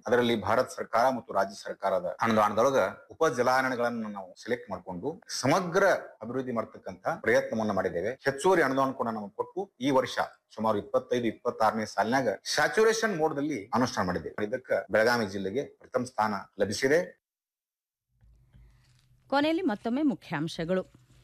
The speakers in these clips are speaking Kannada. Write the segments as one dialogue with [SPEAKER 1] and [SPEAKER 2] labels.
[SPEAKER 1] ಅದರಲ್ಲಿ ಭಾರತ ಸರ್ಕಾರ ಮತ್ತು ರಾಜ್ಯ ಸರ್ಕಾರದ ಅನುದಾನದೊಳಗ ಉಪ ಜಲಾನಯನಗಳನ್ನು ನಾವು ಸೆಲೆಕ್ಟ್ ಮಾಡಿಕೊಂಡು ಸಮಗ್ರ ಅಭಿವೃದ್ಧಿ ಮಾಡ್ತಕ್ಕಂತ ಪ್ರಯತ್ನವನ್ನ ಮಾಡಿದ್ದೇವೆ ಹೆಚ್ಚುವರಿ ಅನುದಾನ ಕೂಡ ನಾವು ಕೊಟ್ಟು ಈ ವರ್ಷ ಸುಮಾರು ಇಪ್ಪತ್ತೈದು ಇಪ್ಪತ್ತಾರನೇ ಸಾಲಿನಾಗ ಸ್ಯಾಚುರೇಷನ್ ಮೋಡ್ದಲ್ಲಿ ಅನುಷ್ಠಾನ ಮಾಡಿದ್ದೇವೆ ಇದಕ್ಕೆ ಬೆಳಗಾವಿ ಜಿಲ್ಲೆಗೆ ಪ್ರಥಮ ಸ್ಥಾನ ಲಭಿಸಿದೆ
[SPEAKER 2] ಕೊನೆಯಲ್ಲಿ ಮತ್ತೊಮ್ಮೆ ಮುಖ್ಯಾಂಶಗಳು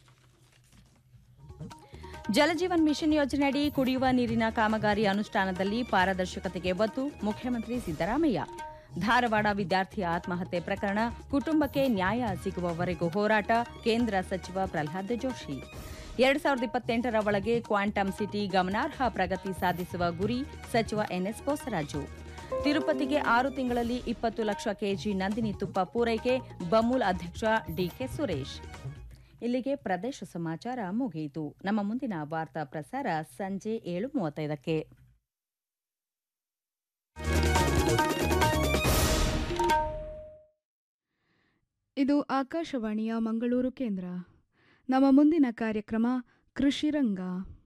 [SPEAKER 2] ಜಲಜೀವನ್ ಮಿಷನ್ ಯೋಜನೆಯಡಿ ಕುಡಿಯುವ ನೀರಿನ ಕಾಮಗಾರಿ ಅನುಷ್ಠಾನದಲ್ಲಿ ಪಾರದರ್ಶಕತೆಗೆ ಒತ್ತು ಮುಖ್ಯಮಂತ್ರಿ ಸಿದ್ದರಾಮಯ್ಯ ಧಾರವಾಡ ವಿದ್ಯಾರ್ಥಿ ಆತ್ಮಹತ್ಯೆ ಪ್ರಕರಣ ಕುಟುಂಬಕ್ಕೆ ನ್ಯಾಯ ಸಿಗುವವರೆಗೂ ಹೋರಾಟ ಕೇಂದ್ರ ಸಚಿವ ಪ್ರಹ್ಲಾದ್ ಜೋಶಿ ಎರಡ್ ಸಾವಿರದ ಇಪ್ಪತ್ತೆಂಟರ ಒಳಗೆ ಕ್ವಾಂಟಮ್ ಸಿಟಿ ಗಮನಾರ್ಹ ಪ್ರಗತಿ ಸಾಧಿಸುವ ಗುರಿ ಸಚಿವ ಎನ್ಎಸ್ ಬೋಸರಾಜು ತಿರುಪತಿಗೆ ಆರು ತಿಂಗಳಲ್ಲಿ ಇಪ್ಪತ್ತು ಲಕ್ಷ ಕೆಜಿ ನಂದಿನಿ ತುಪ್ಪ ಪೂರೈಕೆ ಬಮೂಲ್ ಅಧ್ಯಕ್ಷ ಡಿಕೆ ಸುರೇಶ್ ಇಲ್ಲಿಗೆ ಪ್ರದೇಶ ಸಮಾಚಾರ ಮುಗಿಯಿತು ನಮ್ಮ ಮುಂದಿನ ವಾರ್ತಾ ಪ್ರಸಾರ ಸಂಜೆ ಏಳು ಮೂವತ್ತೈದಕ್ಕೆ
[SPEAKER 3] ಇದು ಆಕಾಶವಾಣಿಯ ಮಂಗಳೂರು ಕೇಂದ್ರ ನಮ್ಮ ಮುಂದಿನ ಕಾರ್ಯಕ್ರಮ ಕೃಷಿರಂಗ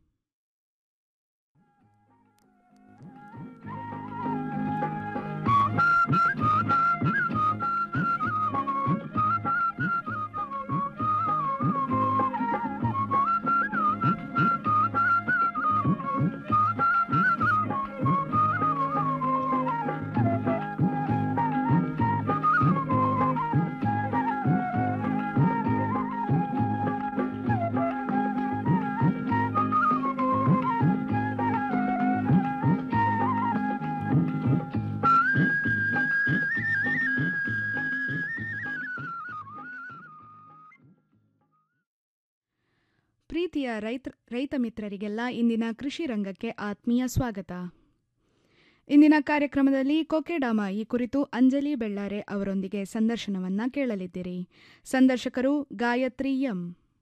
[SPEAKER 3] ಪ್ರೀತಿಯ ರೈತ ರೈತ ಮಿತ್ರರಿಗೆಲ್ಲ ಇಂದಿನ ಕೃಷಿ ರಂಗಕ್ಕೆ ಆತ್ಮೀಯ ಸ್ವಾಗತ ಇಂದಿನ ಕಾರ್ಯಕ್ರಮದಲ್ಲಿ ಕೊಕೆಡಾಮ ಈ ಕುರಿತು ಅಂಜಲಿ ಬೆಳ್ಳಾರೆ ಅವರೊಂದಿಗೆ ಸಂದರ್ಶನವನ್ನ ಕೇಳಲಿದ್ದೀರಿ ಸಂದರ್ಶಕರು ಗಾಯತ್ರಿ ಎಂ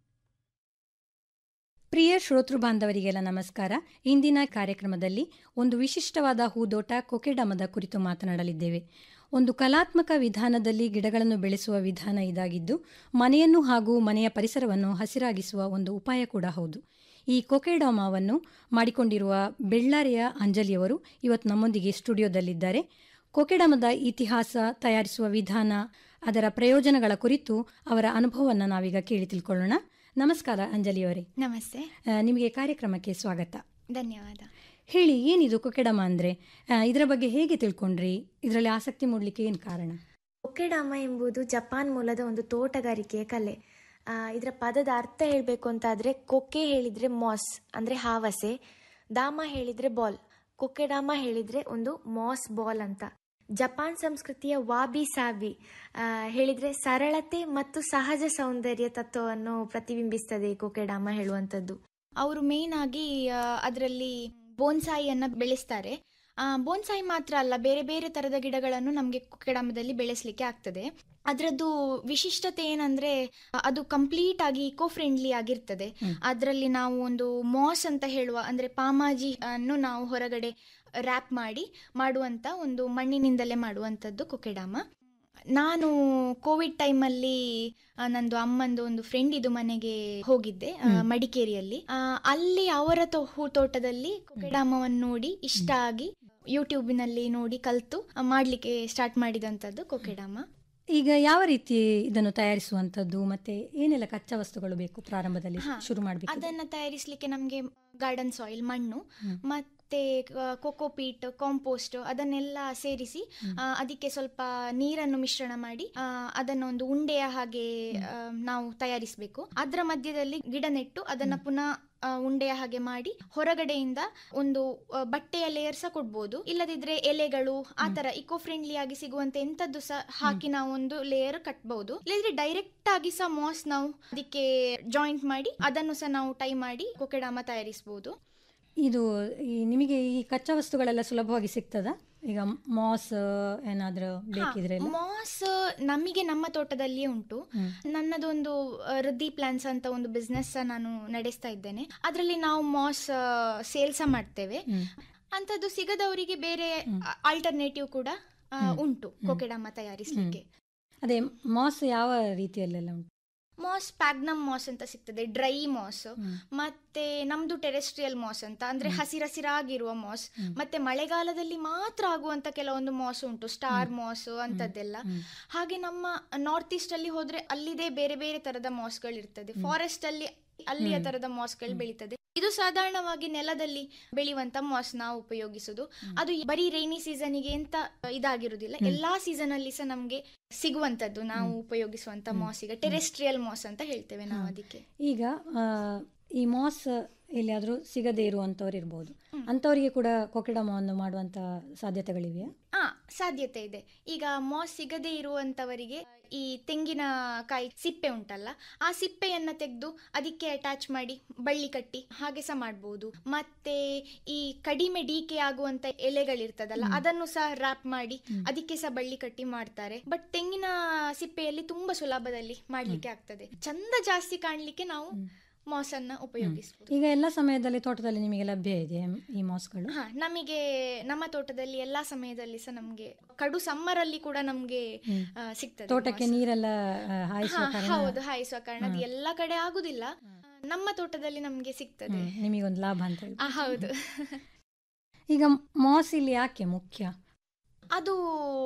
[SPEAKER 4] ಪ್ರಿಯ ಶ್ರೋತೃ ಬಾಂಧವರಿಗೆಲ್ಲ ನಮಸ್ಕಾರ ಇಂದಿನ ಕಾರ್ಯಕ್ರಮದಲ್ಲಿ ಒಂದು ವಿಶಿಷ್ಟವಾದ ಹೂದೋಟ ಕೊಕೆಡಮದ ಕುರಿತು ಮಾತನಾಡಲಿದ್ದೇವೆ ಒಂದು ಕಲಾತ್ಮಕ ವಿಧಾನದಲ್ಲಿ ಗಿಡಗಳನ್ನು ಬೆಳೆಸುವ ವಿಧಾನ ಇದಾಗಿದ್ದು ಮನೆಯನ್ನು ಹಾಗೂ ಮನೆಯ ಪರಿಸರವನ್ನು ಹಸಿರಾಗಿಸುವ ಒಂದು ಉಪಾಯ ಕೂಡ ಹೌದು ಈ ಕೊಕೆಡಾಮವನ್ನು ಮಾಡಿಕೊಂಡಿರುವ ಬೆಳ್ಳಾರಿಯ ಅಂಜಲಿಯವರು ಇವತ್ತು ನಮ್ಮೊಂದಿಗೆ ಸ್ಟುಡಿಯೋದಲ್ಲಿದ್ದಾರೆ ಕೊಕೆಡಮದ ಇತಿಹಾಸ ತಯಾರಿಸುವ ವಿಧಾನ ಅದರ ಪ್ರಯೋಜನಗಳ ಕುರಿತು ಅವರ ಅನುಭವವನ್ನು ನಾವೀಗ ಕೇಳಿ ತಿಳ್ಕೊಳ್ಳೋಣ ನಮಸ್ಕಾರ ಅಂಜಲಿಯವರೇ
[SPEAKER 5] ನಮಸ್ತೆ
[SPEAKER 4] ಆ, ನಿಮಗೆ ಕಾರ್ಯಕ್ರಮಕ್ಕೆ ಸ್ವಾಗತ
[SPEAKER 5] ಧನ್ಯವಾದ
[SPEAKER 4] ಹೇಳಿ ಏನಿದು ಕೊಕೆಡಮ ಅಂದ್ರೆ ಆ, ಇದರ ಬಗ್ಗೆ ಹೇಗೆ ತಿಳ್ಕೊಂಡ್ರಿ ಇದರಲ್ಲಿ ಆಸಕ್ತಿ ಮೂಡಲಿಕ್ಕೆ ಏನು ಕಾರಣ
[SPEAKER 5] ಒಕೆಡಾಮ ಎಂಬುದು ಜಪಾನ್ ಮೂಲದ ಒಂದು ತೋಟಗಾರಿಕೆಯ ಕಲೆ ಆ, ಇದರ ಪದದ ಅರ್ಥ ಹೇಳಬೇಕು ಅಂತಾದರೆ ಕೊಕ್ಕೆ ಹೇಳಿದರೆ ಮಾಸ್ ಅಂದರೆ ಹಾವಸೆ ದಾಮ ಹೇಳಿದರೆ ಬಾಲ್ ಕೊಕೆಡಾಮ ಹೇಳಿದರೆ ಒಂದು ಮಾಸ್ ಬಾಲ್ ಅಂತ ಜಪಾನ್ ಸಂಸ್ಕೃತಿಯ ವಾಬಿ ಸಾಬಿ ಆ, ಹೇಳಿದ್ರೆ ಸರಳತೆ ಮತ್ತು ಸಹಜ ಸೌಂದರ್ಯ ತತ್ವವನ್ನು ಪ್ರತಿಬಿಂಬಿಸ್ತದೆ ಈ ಕೊಕೆಡಾಮ ಹೇಳುವಂಥದ್ದು ಅವರು ಮೇನ್ ಆಗಿ ಅದರಲ್ಲಿ ಬೋನ್ಸಾಯಿಯನ್ನ ಬೆಳೆಸ್ತಾರೆ ಆ, ಬೋನ್ಸಾಯಿ ಮಾತ್ರ ಅಲ್ಲ ಬೇರೆ ಬೇರೆ ತರದ ಗಿಡಗಳನ್ನು ನಮಗೆ ಕೊಕೆಡಾಮದಲ್ಲಿ ಬೆಳೆಸಲಿಕ್ಕೆ ಆಗ್ತದೆ ಅದರದ್ದು ವಿಶಿಷ್ಟತೆ ಏನಂದ್ರೆ ಅದು ಕಂಪ್ಲೀಟ್ ಆಗಿ ಇಕೋ ಫ್ರೆಂಡ್ಲಿ ಆಗಿರ್ತದೆ ಅದರಲ್ಲಿ ನಾವು ಒಂದು ಮಾಸ್ ಅಂತ ಹೇಳುವ ಅಂದ್ರೆ ಪಾಮಾಜಿ ಅನ್ನು ನಾವು ಹೊರಗಡೆ ರ್ಯಾಪ್ ಮಾಡಿ ಮಾಡುವಂತ ಒಂದು ಮಣ್ಣಿನಿಂದಲೇ ಮಾಡುವಂಥದ್ದು ಕೊಕೆಡಾಮ ನಾನು ಕೋವಿಡ್ ಟೈಮಲ್ಲಿ ಆ, ನಂದು ಅಮ್ಮಂದು ಒಂದು ಫ್ರೆಂಡ್ ಇದು ಮನೆಗೆ ಹೋಗಿದ್ದೆ ಆ, ಮಡಿಕೇರಿಯಲ್ಲಿ ಆ, ಅಲ್ಲಿ ಅವರ ತೋ- ಹೂ ತೋಟದಲ್ಲಿ ಕೊಕೆಡಾಮವನ್ನು ನೋಡಿ ಇಷ್ಟ ಆಗಿ ಯೂಟ್ಯೂಬಿನಲ್ಲಿ ನೋಡಿ ಕಲ್ತು ಆ, ಮಾಡ್ಲಿಕ್ಕೆ ಸ್ಟಾರ್ಟ್ ಮಾಡಿದಂಥದ್ದು ಕೊಕೆಡಾಮ
[SPEAKER 4] ಈಗ ಯಾವ ರೀತಿ ಇದನ್ನು ತಯಾರಿಸುವಂತದ್ದು ಮತ್ತೆ ಏನೆಲ್ಲ ಕಚ್ಚಾ ವಸ್ತುಗಳು ಬೇಕು ಪ್ರಾರಂಭದಲ್ಲಿ
[SPEAKER 5] ಹಾ,
[SPEAKER 4] ಶುರು ಮಾಡಬೇಕು
[SPEAKER 5] ಅದನ್ನ ತಯಾರಿಸಲಿಕ್ಕೆ ನಮಗೆ ಗಾರ್ಡನ್ ಸಾಯಿಲ್ ಮಣ್ಣು
[SPEAKER 4] ಹ್ಮ್.
[SPEAKER 5] ಮತ್ತೆ ಕೊಕೋಪೀಟ್ ಕಾಂಪೋಸ್ಟ್ ಅದನ್ನೆಲ್ಲ ಸೇರಿಸಿ
[SPEAKER 4] ಹ್ಮ್.
[SPEAKER 5] ಆ, ಅದಕ್ಕೆ ಸ್ವಲ್ಪ ನೀರನ್ನು ಮಿಶ್ರಣ ಮಾಡಿ ಆ, ಅದನ್ನ ಒಂದು ಉಂಡೆಯ ಹಾಗೆ ಆ, ನಾವು ತಯಾರಿಸಬೇಕು ಅದರ ಮಧ್ಯದಲ್ಲಿ ಗಿಡ ನೆಟ್ಟು ಅದನ್ನ ಪುನಃ ಆ, ಉಂಡೆಯ ಹಾಗೆ ಮಾಡಿ ಹೊರಗಡೆಯಿಂದ ಒಂದು ಆ, ಬಟ್ಟೆಯ ಲೇಯರ್ ಸಹ ಕೊಡ್ಬೋದು ಇಲ್ಲದಿದ್ರೆ ಎಲೆಗಳು ಆ ತರ ಇಕೋ ಫ್ರೆಂಡ್ಲಿ ಆಗಿ ಸಿಗುವಂತೆ ಎಂತದ್ದು ಸಹ ಹಾಕಿ ನಾವು ಒಂದು ಲೇಯರ್ ಕಟ್ಬಹುದು ಇಲ್ಲದ್ರೆ ಡೈರೆಕ್ಟ್ ಆಗಿ ಸಹ ಮಾಸ್ ನಾವು ಅದಕ್ಕೆ ಜಾಯಿಂಟ್ ಮಾಡಿ ಅದನ್ನು ಸಹ ನಾವು ಟೈ ಮಾಡಿ ಕೊಕೆಡಾಮ ತಯಾರಿಸಬಹುದು
[SPEAKER 4] ಇದು ಈ ನಿಮಗೆ ಈ ಕಚ್ಚಾ ವಸ್ತುಗಳೆಲ್ಲ ಸುಲಭವಾಗಿ ಸಿಗ್ತದಾ ಈಗ ಮಾಸ್ ಏನಾದ್ರೂ ಬೇಕಿದ್ರೆ ಎಲ್ಲ?
[SPEAKER 5] ಮಾಸ್ ನಮಗೆ ನಮ್ಮ ತೋಟದಲ್ಲಿಯೇ ಉಂಟು
[SPEAKER 4] ಹ್ಮ್.
[SPEAKER 5] ನನ್ನದೊಂದು ಆ, ವೃದ್ಧಿ ಪ್ಲಾನ್ಸ್ ಅಂತ ಒಂದು ಬಿಸ್ನೆಸ್ ನಾನು ನಡೆಸ್ತಾ ಇದ್ದೇನೆ ಅದರಲ್ಲಿ ನಾವು ಮಾಸ್ ಸೇಲ್ಸ ಮಾಡ್ತೇವೆ
[SPEAKER 4] ಹ್ಮ್.
[SPEAKER 5] ಅಂಥದ್ದು ಸಿಗದವರಿಗೆ ಬೇರೆ ಆಲ್ಟರ್ನೇಟಿವ್ ಕೂಡ ಆ,
[SPEAKER 4] ಹ್ಮ್.
[SPEAKER 5] ಉಂಟು
[SPEAKER 4] ಹ್ಮ್.
[SPEAKER 5] ಕೊಕೆಡಾಮ ತಯಾರಿಸಲಿಕ್ಕೆ
[SPEAKER 4] ಅದೇ ಮಾಸ್ ಯಾವ ರೀತಿಯಲ್ಲೆಲ್ಲ ಉಂಟು
[SPEAKER 6] ಮಾಸ್ ಪ್ಯಾಗ್ನಮ್ ಮಾಸ್ ಅಂತ ಸಿಗ್ತದೆ ಡ್ರೈ ಮಾಸ್ ಮತ್ತೆ ನಮ್ದು ಟೆರೆಸ್ಟ್ರಿಯಲ್ ಮಾಸ್ ಅಂತ ಅಂದ್ರೆ ಹಸಿರಸಿರಾಗಿರುವ ಮಾಸ್ ಮತ್ತೆ ಮಳೆಗಾಲದಲ್ಲಿ ಮಾತ್ರ ಆಗುವಂತ ಕೆಲವೊಂದು ಮಾಸ್ ಉಂಟು ಸ್ಟಾರ್ ಮಾಸ್ ಅಂತದ್ದೆಲ್ಲ ಹಾಗೆ ನಮ್ಮ ನಾರ್ತ್ ಈಸ್ಟ್ ಅಲ್ಲಿ ಹೋದ್ರೆ ಅಲ್ಲಿದೆ ಬೇರೆ ಬೇರೆ ತರದ ಮಾಸ್ಗಳು ಇರ್ತದೆ ಫಾರೆಸ್ಟ್ ಅಲ್ಲಿ ಅಲ್ಲಿಯ ತರದ ಮಾಸ್ಗಳು ಬೆಳೀತದೆ ಇದು ಸಾಧಾರಣವಾಗಿ ನೆಲದಲ್ಲಿ ಬೆಳೆಯುವಂತ ಮಾಸ್ ನಾವು ಉಪಯೋಗಿಸುದು ಅದು ಬರೀ ರೈನಿ ಸೀಸನ್ಗೆ ಅಂತ ಇದಾಗಿರುವುದಿಲ್ಲ ಎಲ್ಲಾ ಸೀಸನ್ ಅಲ್ಲಿ ಸಹ ನಮ್ಗೆ ಸಿಗುವಂತದ್ದು ನಾವು ಉಪಯೋಗಿಸುವಂತ ಮಾಸ್ ಈಗ ಟೆರೆಸ್ಟ್ರಿಯಲ್ ಮಾಸ್ ಅಂತ ಹೇಳ್ತೇವೆ ನಾವು ಅದಕ್ಕೆ
[SPEAKER 4] ಈಗ ಆ, ಈ ಮಾಸ್ ಎಲ್ಲಿಯಾದರೂ ಸಿಗದೇ ಇರುವಂಥವ್ರು ಇರ್ಬೋದು ಅಂಥವರಿಗೆ ಕೂಡ ಕೊಕೆಡಮವನ್ನು ಮಾಡುವಂಥ ಸಾಧ್ಯತೆಗಳಿವೆಯಾ
[SPEAKER 6] ಆ ಸಾಧ್ಯತೆ ಇದೆ ಈಗ ಮಾಸ್ ಸಿಗದೇ ಇರುವಂತವರಿಗೆ ಈ ತೆಂಗಿನಕಾಯಿ ಸಿಪ್ಪೆ ಉಂಟಲ್ಲ ಆ ಸಿಪ್ಪೆಯನ್ನ ತೆಗೆದು ಅದಕ್ಕೆ ಅಟ್ಯಾಚ್ ಮಾಡಿ ಬಳ್ಳಿ ಕಟ್ಟಿ ಹಾಗೆ ಸಹ ಮಾಡ್ಬೋದು ಮತ್ತೆ ಈ ಕಡಿಮೆ ಡೀಕೆ ಆಗುವಂತ ಎಲೆಗಳಿರ್ತದಲ್ಲ ಅದನ್ನು ಸಹ ರ್ಯಾಪ್ ಮಾಡಿ ಅದಕ್ಕೆ ಸಹ ಬಳ್ಳಿ ಕಟ್ಟಿ ಮಾಡ್ತಾರೆ ಬಟ್ ತೆಂಗಿನ ಸಿಪ್ಪೆಯಲ್ಲಿ ತುಂಬಾ ಸುಲಭದಲ್ಲಿ ಮಾಡ್ಲಿಕ್ಕೆ ಆಗ್ತದೆ ಚಂದ ಜಾಸ್ತಿ ಕಾಣ್ಲಿಕ್ಕೆ ನಾವು ಮಾಸ್ ಅನ್ನ ಉಪಯೋಗಿಸಬಹುದು
[SPEAKER 4] ಈಗ ಎಲ್ಲ ಸಮಯದಲ್ಲಿ ತೋಟದಲ್ಲಿ ನಿಮಗೆ ಲಭ್ಯ ಇದೆ ಈ ಮಾಸ್ಗಳು
[SPEAKER 6] ಹಾ ನಮಗೆ ನಮ್ಮ ತೋಟದಲ್ಲಿ ಎಲ್ಲಾ ಸಮಯದಲ್ಲಿ ಸಹ ನಮ್ಗೆ ಕಡು ಸಮ್ಮರ್ ಅಲ್ಲಿ ಕೂಡ ನಮ್ಗೆ ಆ, ಸಿಗ್ತದೆ
[SPEAKER 4] ತೋಟಕ್ಕೆ
[SPEAKER 6] ಮಾಸ್.
[SPEAKER 4] ನೀರೆಲ್ಲ ಆ, ಹಾಯಿಸುವ
[SPEAKER 6] ಹಾ,
[SPEAKER 4] ಕಾರಣ
[SPEAKER 6] ಹೌದು ಹಾಯಿಸುವ ಕಾರಣ ಅದು ಎಲ್ಲ ಕಡೆ ಆಗುದಿಲ್ಲ ನಮ್ಮ ತೋಟದಲ್ಲಿ ನಮ್ಗೆ ಸಿಗ್ತದೆ
[SPEAKER 4] ಹ್ಮ್, ನಿಮಗೊಂದು ಲಾಭ ಅಂತ ಹೇಳಿ
[SPEAKER 6] ಆ, ಹೌದು
[SPEAKER 4] ಈಗ ಮಾಸ್ ಇಲ್ಲಿ ಯಾಕೆ ಮುಖ್ಯ
[SPEAKER 6] ಅದು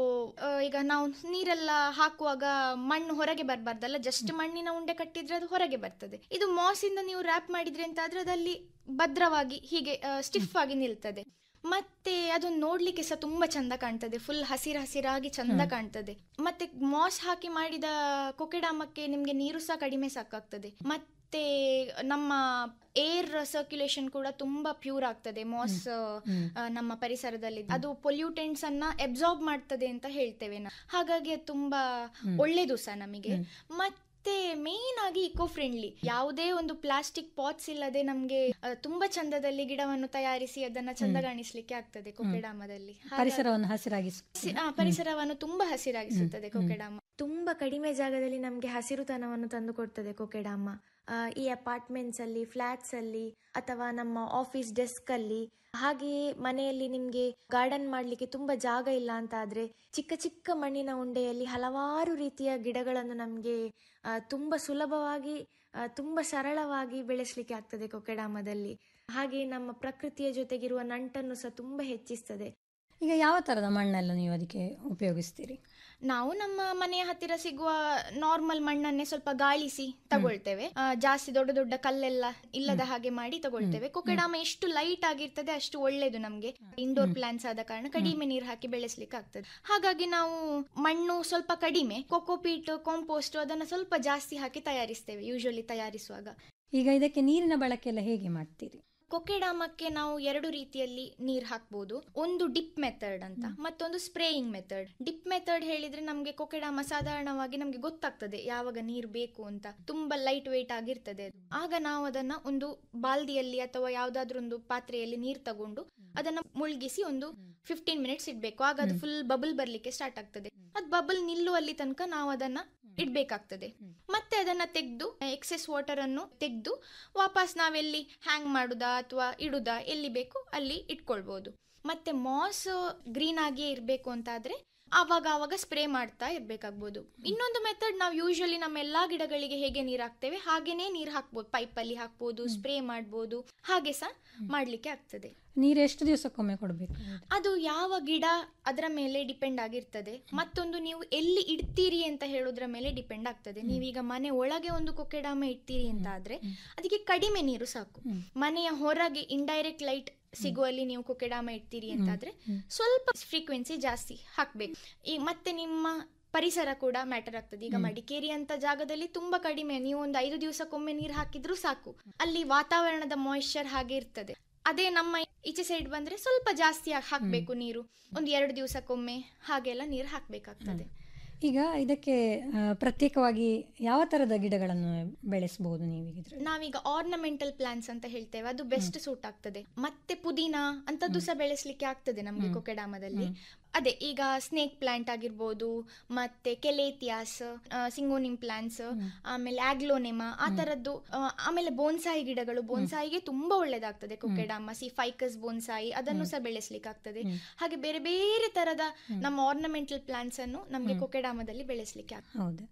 [SPEAKER 6] ಆ, ಈಗ ನಾವು ನೀರೆಲ್ಲ ಹಾಕುವಾಗ ಮಣ್ಣು ಹೊರಗೆ ಬರಬಾರ್ದಲ್ಲ ಜಸ್ಟ್ ಮಣ್ಣಿನ ಉಂಡೆ ಕಟ್ಟಿದ್ರೆ ಅದು ಹೊರಗೆ ಬರ್ತದೆ ಇದು ಮಾಸ್ ಇಂದ ನೀವು ರ್ಯಾಪ್ ಮಾಡಿದ್ರೆ ಅಂತ ಆದ್ರೆ ಅದಲ್ಲಿ ಭದ್ರವಾಗಿ ಹೀಗೆ ಸ್ಟಿಫ್ ಆಗಿ ನಿಲ್ತದೆ ಮತ್ತೆ ಅದು ನೋಡ್ಲಿಕ್ಕೆ ಸಹ ತುಂಬಾ ಚಂದ ಕಾಣ್ತದೆ ಫುಲ್ ಹಸಿರು ಹಸಿರಾಗಿ ಚಂದ ಕಾಣ್ತದೆ ಮತ್ತೆ ಮಾಸ್ ಹಾಕಿ ಮಾಡಿದ ಕೊಕೆಡಾಮಕ್ಕೆ ನಿಮ್ಗೆ ನೀರು ಸಹ ಕಡಿಮೆ ಸಾಕಾಗ್ತದೆ ಮತ್ತೆ ನಮ್ಮ ಏರ್ ಸರ್ಕ್ಯುಲೇಷನ್ ಕೂಡ ತುಂಬಾ ಪ್ಯೂರ್ ಆಗ್ತದೆ ಮಾಸ್ ಆ, ನಮ್ಮ ಪರಿಸರದಲ್ಲಿ ಅದು ಪೊಲ್ಯೂಟೆಂಟ್ಸ್ ಅನ್ನ ಅಬ್ಸಾರ್ಬ್ ಮಾಡ್ತದೆ ಅಂತ ಹೇಳ್ತೇವೆ ನಾವು ಹಾಗಾಗಿ ಅದು ತುಂಬಾ ಒಳ್ಳೇದು ಸಹ ನಮಗೆ ಮತ್ತೆ ಮೇನ್ ಆಗಿ ಇಕೋ ಫ್ರೆಂಡ್ಲಿ ಯಾವುದೇ ಒಂದು ಪ್ಲಾಸ್ಟಿಕ್ ಪಾಟ್ಸ್ ಇಲ್ಲದೆ ನಮ್ಗೆ ಆ, ತುಂಬಾ ಚಂದದಲ್ಲಿ ಗಿಡವನ್ನು ತಯಾರಿಸಿ ಅದನ್ನ ಚಂದ ಕಾಣಿಸ್ಲಿಕ್ಕೆ ಆಗ್ತದೆ ಕೊಕೆಡಾಮದಲ್ಲಿ ಹಾಗಾಗಿ-
[SPEAKER 4] ಪರಿಸರವನ್ನು ಹಸಿರಾಗಿಸ
[SPEAKER 6] ಹಸಿ- ಆ, ಪರಿಸರವನ್ನು ತುಂಬಾ ಹಸಿರಾಗಿಸುತ್ತದೆ ಕೊಕೆಡಾಮ
[SPEAKER 5] ತುಂಬ ಕಡಿಮೆ ಜಾಗದಲ್ಲಿ ನಮಗೆ ಹಸಿರುತನವನ್ನು ತಂದು ಕೊಡ್ತದೆ ಕೊಕೆಡಾಮ ಆ, ಈ ಅಪಾರ್ಟ್ಮೆಂಟ್ಸ್ ಅಲ್ಲಿ ಫ್ಲಾಟ್ಸ್ ಅಲ್ಲಿ ಅಥವಾ ನಮ್ಮ ಆಫೀಸ್ ಡೆಸ್ಕ್ ಅಲ್ಲಿ ಹಾಗೆಯೇ ಮನೆಯಲ್ಲಿ ನಿಮಗೆ ಗಾರ್ಡನ್ ಮಾಡಲಿಕ್ಕೆ ತುಂಬ ಜಾಗ ಇಲ್ಲ ಅಂತ ಆದ್ರೆ ಚಿಕ್ಕ ಚಿಕ್ಕ ಮಣ್ಣಿನ ಉಂಡೆಯಲ್ಲಿ ಹಲವಾರು ರೀತಿಯ ಗಿಡಗಳನ್ನು ನಮಗೆ ತುಂಬ ಸುಲಭವಾಗಿ ಆ, ತುಂಬ ಸರಳವಾಗಿ ಬೆಳೆಸಲಿಕ್ಕೆ ಆಗ್ತದೆ ಕೊಕೆಡಾಮದಲ್ಲಿ ಹಾಗೆ ನಮ್ಮ ಪ್ರಕೃತಿಯ ಜೊತೆಗಿರುವ ನಂಟನ್ನು ಸಹ ತುಂಬ ಹೆಚ್ಚಿಸ್ತದೆ
[SPEAKER 4] ಈಗ ಯಾವ ತರದ ಮಣ್ಣೆಲ್ಲ ನೀವು ಅದಕ್ಕೆ ಉಪಯೋಗಿಸ್ತೀರಿ
[SPEAKER 6] ನಾವು ನಮ್ಮ ಮನೆಯ ಹತ್ತಿರ ಸಿಗುವ ನಾರ್ಮಲ್ ಮಣ್ಣನ್ನೇ ಸ್ವಲ್ಪ ಗಾಳಿಸಿ ತಗೊಳ್ತೇವೆ ಆ, ಜಾಸ್ತಿ ದೊಡ್ಡ ದೊಡ್ಡ ಕಲ್ಲೆಲ್ಲ ಇಲ್ಲದ ಹಾಗೆ ಮಾಡಿ ತಗೊಳ್ತೇವೆ ಕೊಕೆಡಾಮ ಎಷ್ಟು ಲೈಟ್ ಆಗಿರ್ತದೆ ಅಷ್ಟು ಒಳ್ಳೇದು ನಮ್ಗೆ ಇಂಡೋರ್ ಪ್ಲಾಂಟ್ಸ್ ಆದ ಕಾರಣ ಕಡಿಮೆ ನೀರು ಹಾಕಿ ಬೆಳೆಸ್ಲಿಕ್ಕೆ ಆಗ್ತದೆ ಹಾಗಾಗಿ ನಾವು ಮಣ್ಣು ಸ್ವಲ್ಪ ಕಡಿಮೆ ಕೊಕೋಪೀಟ್ ಕಾಂಪೋಸ್ಟ್ ಅದನ್ನ ಸ್ವಲ್ಪ ಜಾಸ್ತಿ ಹಾಕಿ ತಯಾರಿಸ್ತೇವೆ ಯೂಶಲಿ ತಯಾರಿಸುವಾಗ
[SPEAKER 4] ಈಗ ಇದಕ್ಕೆ ನೀರಿನ ಬಳಕೆ ಎಲ್ಲ ಹೇಗೆ ಮಾಡ್ತೀರಿ
[SPEAKER 6] ಕೊಕೆಡಾಮಕ್ಕೆ ನಾವು ಎರಡು ರೀತಿಯಲ್ಲಿ ನೀರ್ ಹಾಕ್ಬೋದು ಒಂದು ಡಿಪ್ ಮೆಥಡ್ ಅಂತ ಮತ್ತೊಂದು ಸ್ಪ್ರೇಯಿಂಗ್ ಮೆಥಡ್ ಡಿಪ್ ಮೆಥಡ್ ಹೇಳಿದ್ರೆ ನಮ್ಗೆ ಕೊಕೆಡಾಮ ಸಾಧಾರಣವಾಗಿ ನಮ್ಗೆ ಗೊತ್ತಾಗ್ತದೆ ಯಾವಾಗ ನೀರು ಬೇಕು ಅಂತ ತುಂಬಾ ಲೈಟ್ ವೇಟ್ ಆಗಿರ್ತದೆ ಅದು ಆಗ ನಾವು ಅದನ್ನ ಒಂದು ಬಾಲ್ದಿಯಲ್ಲಿ ಅಥವಾ ಯಾವ್ದಾದ್ರು ಒಂದು ಪಾತ್ರೆಯಲ್ಲಿ ನೀರ್ ತಗೊಂಡು ಅದನ್ನ ಮುಳುಗಿಸಿ ಒಂದು ಫಿಫ್ಟೀನ್ ಮಿನಿಟ್ಸ್ ಇಡ್ಬೇಕು ಆಗ ಅದು ಫುಲ್ ಬಬಲ್ ಬರ್ಲಿಕ್ಕೆ ಸ್ಟಾರ್ಟ್ ಆಗ್ತದೆ ಅದ್ ಬಬಲ್ ನಿಲ್ಲುವಲ್ಲಿ ತನಕ ನಾವು ಅದನ್ನ ಇಡ್ಬೇಕಾಗ್ತದೆ ಮತ್ತೆ ಅದನ್ನ ತೆಗೆದು ಎಕ್ಸೆಸ್ ವಾಟರ್ ಅನ್ನು ತೆಗೆದು ವಾಪಸ್ ನಾವೆಲ್ಲಿ ಹ್ಯಾಂಗ್ ಮಾಡುದಾ ಅಥವಾ ಇಡುದಾ ಎಲ್ಲಿ ಬೇಕು ಅಲ್ಲಿ ಇಟ್ಕೊಳ್ಬಹುದು ಮತ್ತೆ ಮಾಸ್ ಗ್ರೀನ್ ಆಗಿಯೇ ಇರಬೇಕು ಅಂತ ಆದ್ರೆ ಆವಾಗ ಆವಾಗ ಸ್ಪ್ರೇ ಮಾಡ್ತಾ ಇರ್ಬೇಕಾಗ್ಬೋದು ಇನ್ನೊಂದು ಮೆಥಡ್ ನಾವು ಯೂಶಲಿ ನಮ್ಮ ಎಲ್ಲಾ ಗಿಡಗಳಿಗೆ ಹೇಗೆ ನೀರ್ ಹಾಕ್ತೇವೆ ಹಾಗೇನೆ ನೀರ್ ಹಾಕ್ಬೋದು ಪೈಪ್ ಅಲ್ಲಿ ಹಾಕ್ಬೋದು ಸ್ಪ್ರೇ ಮಾಡ್ಬೋದು ಹಾಗೆ ಸಹ ಮಾಡ್ಲಿಕ್ಕೆ ಆಗ್ತದೆ
[SPEAKER 4] ನೀರು ಎಷ್ಟು ದಿವಸಕ್ಕೊಮ್ಮೆ ಕೊಡಬೇಕು
[SPEAKER 6] ಅದು ಯಾವ ಗಿಡ ಅದರ ಮೇಲೆ ಡಿಪೆಂಡ್ ಆಗಿರ್ತದೆ ಮತ್ತೊಂದು ನೀವು ಎಲ್ಲಿ ಇಡ್ತೀರಿ ಅಂತ ಹೇಳೋದ್ರ ಮೇಲೆ ಡಿಪೆಂಡ್ ಆಗ್ತದೆ ನೀವೀಗ ಮನೆ ಒಳಗೆ ಒಂದು ಕೊಕೆಡಾಮ ಇಡ್ತೀರಿ ಅಂತ ಆದ್ರೆ ಅದಕ್ಕೆ ಕಡಿಮೆ ನೀರು ಸಾಕು ಮನೆಯ ಹೊರಗೆ ಇಂಡೈರೆಕ್ಟ್ ಲೈಟ್ ಸಿಗುವಲ್ಲಿ ನೀವು ಕೊಕೆಡಾಮ ಇಡ್ತೀರಿ ಅಂತಾದ್ರೆ ಸ್ವಲ್ಪ ಫ್ರೀಕ್ವೆನ್ಸಿ ಜಾಸ್ತಿ ಹಾಕ್ಬೇಕು ಈ ಮತ್ತೆ ನಿಮ್ಮ ಪರಿಸರ ಕೂಡ ಮ್ಯಾಟರ್ ಆಗ್ತದೆ ಈಗ ಮಡಿಕೇರಿ ಅಂತ ಜಾಗದಲ್ಲಿ ತುಂಬಾ ಕಡಿಮೆ ನೀವು ಒಂದು ಐದು ದಿವಸಕ್ಕೊಮ್ಮೆ ನೀರು ಹಾಕಿದ್ರು ಸಾಕು ಅಲ್ಲಿ ವಾತಾವರಣದ ಮಾಯಿಶ್ಚರ್ ಹಾಗೆ ಇರ್ತದೆ ಅದೇ ನಮ್ಮ ಈಚೆ ಸೈಡ್ ಬಂದ್ರೆ ಸ್ವಲ್ಪ ಜಾಸ್ತಿ ಆಗ್- ಹಾಕ್ಬೇಕು ನೀರು ಒಂದು ಎರಡು ದಿವಸಕ್ಕೊಮ್ಮೆ ಹಾಗೆಲ್ಲ ನೀರು ಹಾಕ್ಬೇಕಾಗ್ತದೆ
[SPEAKER 4] ಈಗ ಇದಕ್ಕೆ ಆ, ಪ್ರತ್ಯೇಕವಾಗಿ ಯಾವ ತರದ ಗಿಡಗಳನ್ನು ಬೆಳೆಸಬಹುದು ನೀವೀಗಿದ್ರೆ
[SPEAKER 6] ನಾವೀಗ ಆರ್ನಮೆಂಟಲ್ ಪ್ಲಾಂಟ್ಸ್ ಅಂತ ಹೇಳ್ತೇವೆ ಅದು ಬೆಸ್ಟ್ ಸೂಟ್ ಆಗ್ತದೆ ಮತ್ತೆ ಪುದೀನ ಅಂತದ್ದು ಸಹ ಬೆಳೆಸ್ಲಿಕ್ಕೆ ಆಗ್ತದೆ ನಮ್ಗೆ ಕೊಕೆಡಾಮದಲ್ಲಿ ಅದೇ ಈಗ ಸ್ನೇಕ್ ಪ್ಲಾಂಟ್ ಆಗಿರ್ಬೋದು ಮತ್ತೆ ಕೆಲೇತಿಯಾಸ್ ಸಿಂಗೋನಿಮ್ ಪ್ಲಾಂಟ್ಸ್ ಆಮೇಲೆ ಆಗ್ಲೋನೆಮಾ ಆ ತರದ್ದು ಆ, ಆಮೇಲೆ ಬೋನ್ಸಾಯಿ ಗಿಡಗಳು ಬೋನ್ಸಾಯಿಗೆ ತುಂಬಾ ಒಳ್ಳೇದಾಗ್ತದೆ ಕೊಕೆಡಾಮ ಸಿ ಫೈಕಸ್ ಬೋನ್ಸಾಯಿ ಅದನ್ನು ಸಹ ಬೆಳೆಸ್ಲಿಕ್ಕೆ ಆಗ್ತದೆ ಹಾಗೆ ಬೇರೆ ಬೇರೆ ತರದ ನಮ್ಮ ಆರ್ನಮೆಂಟಲ್ ಪ್ಲಾಂಟ್ಸ್ ಅನ್ನು ನಮ್ಗೆ ಕೊಕೆಡಾಮದಲ್ಲಿ ಬೆಳೆಸ್ಲಿಕ್ಕೆ ಆಗ್ತದೆ
[SPEAKER 4] ಹೌದು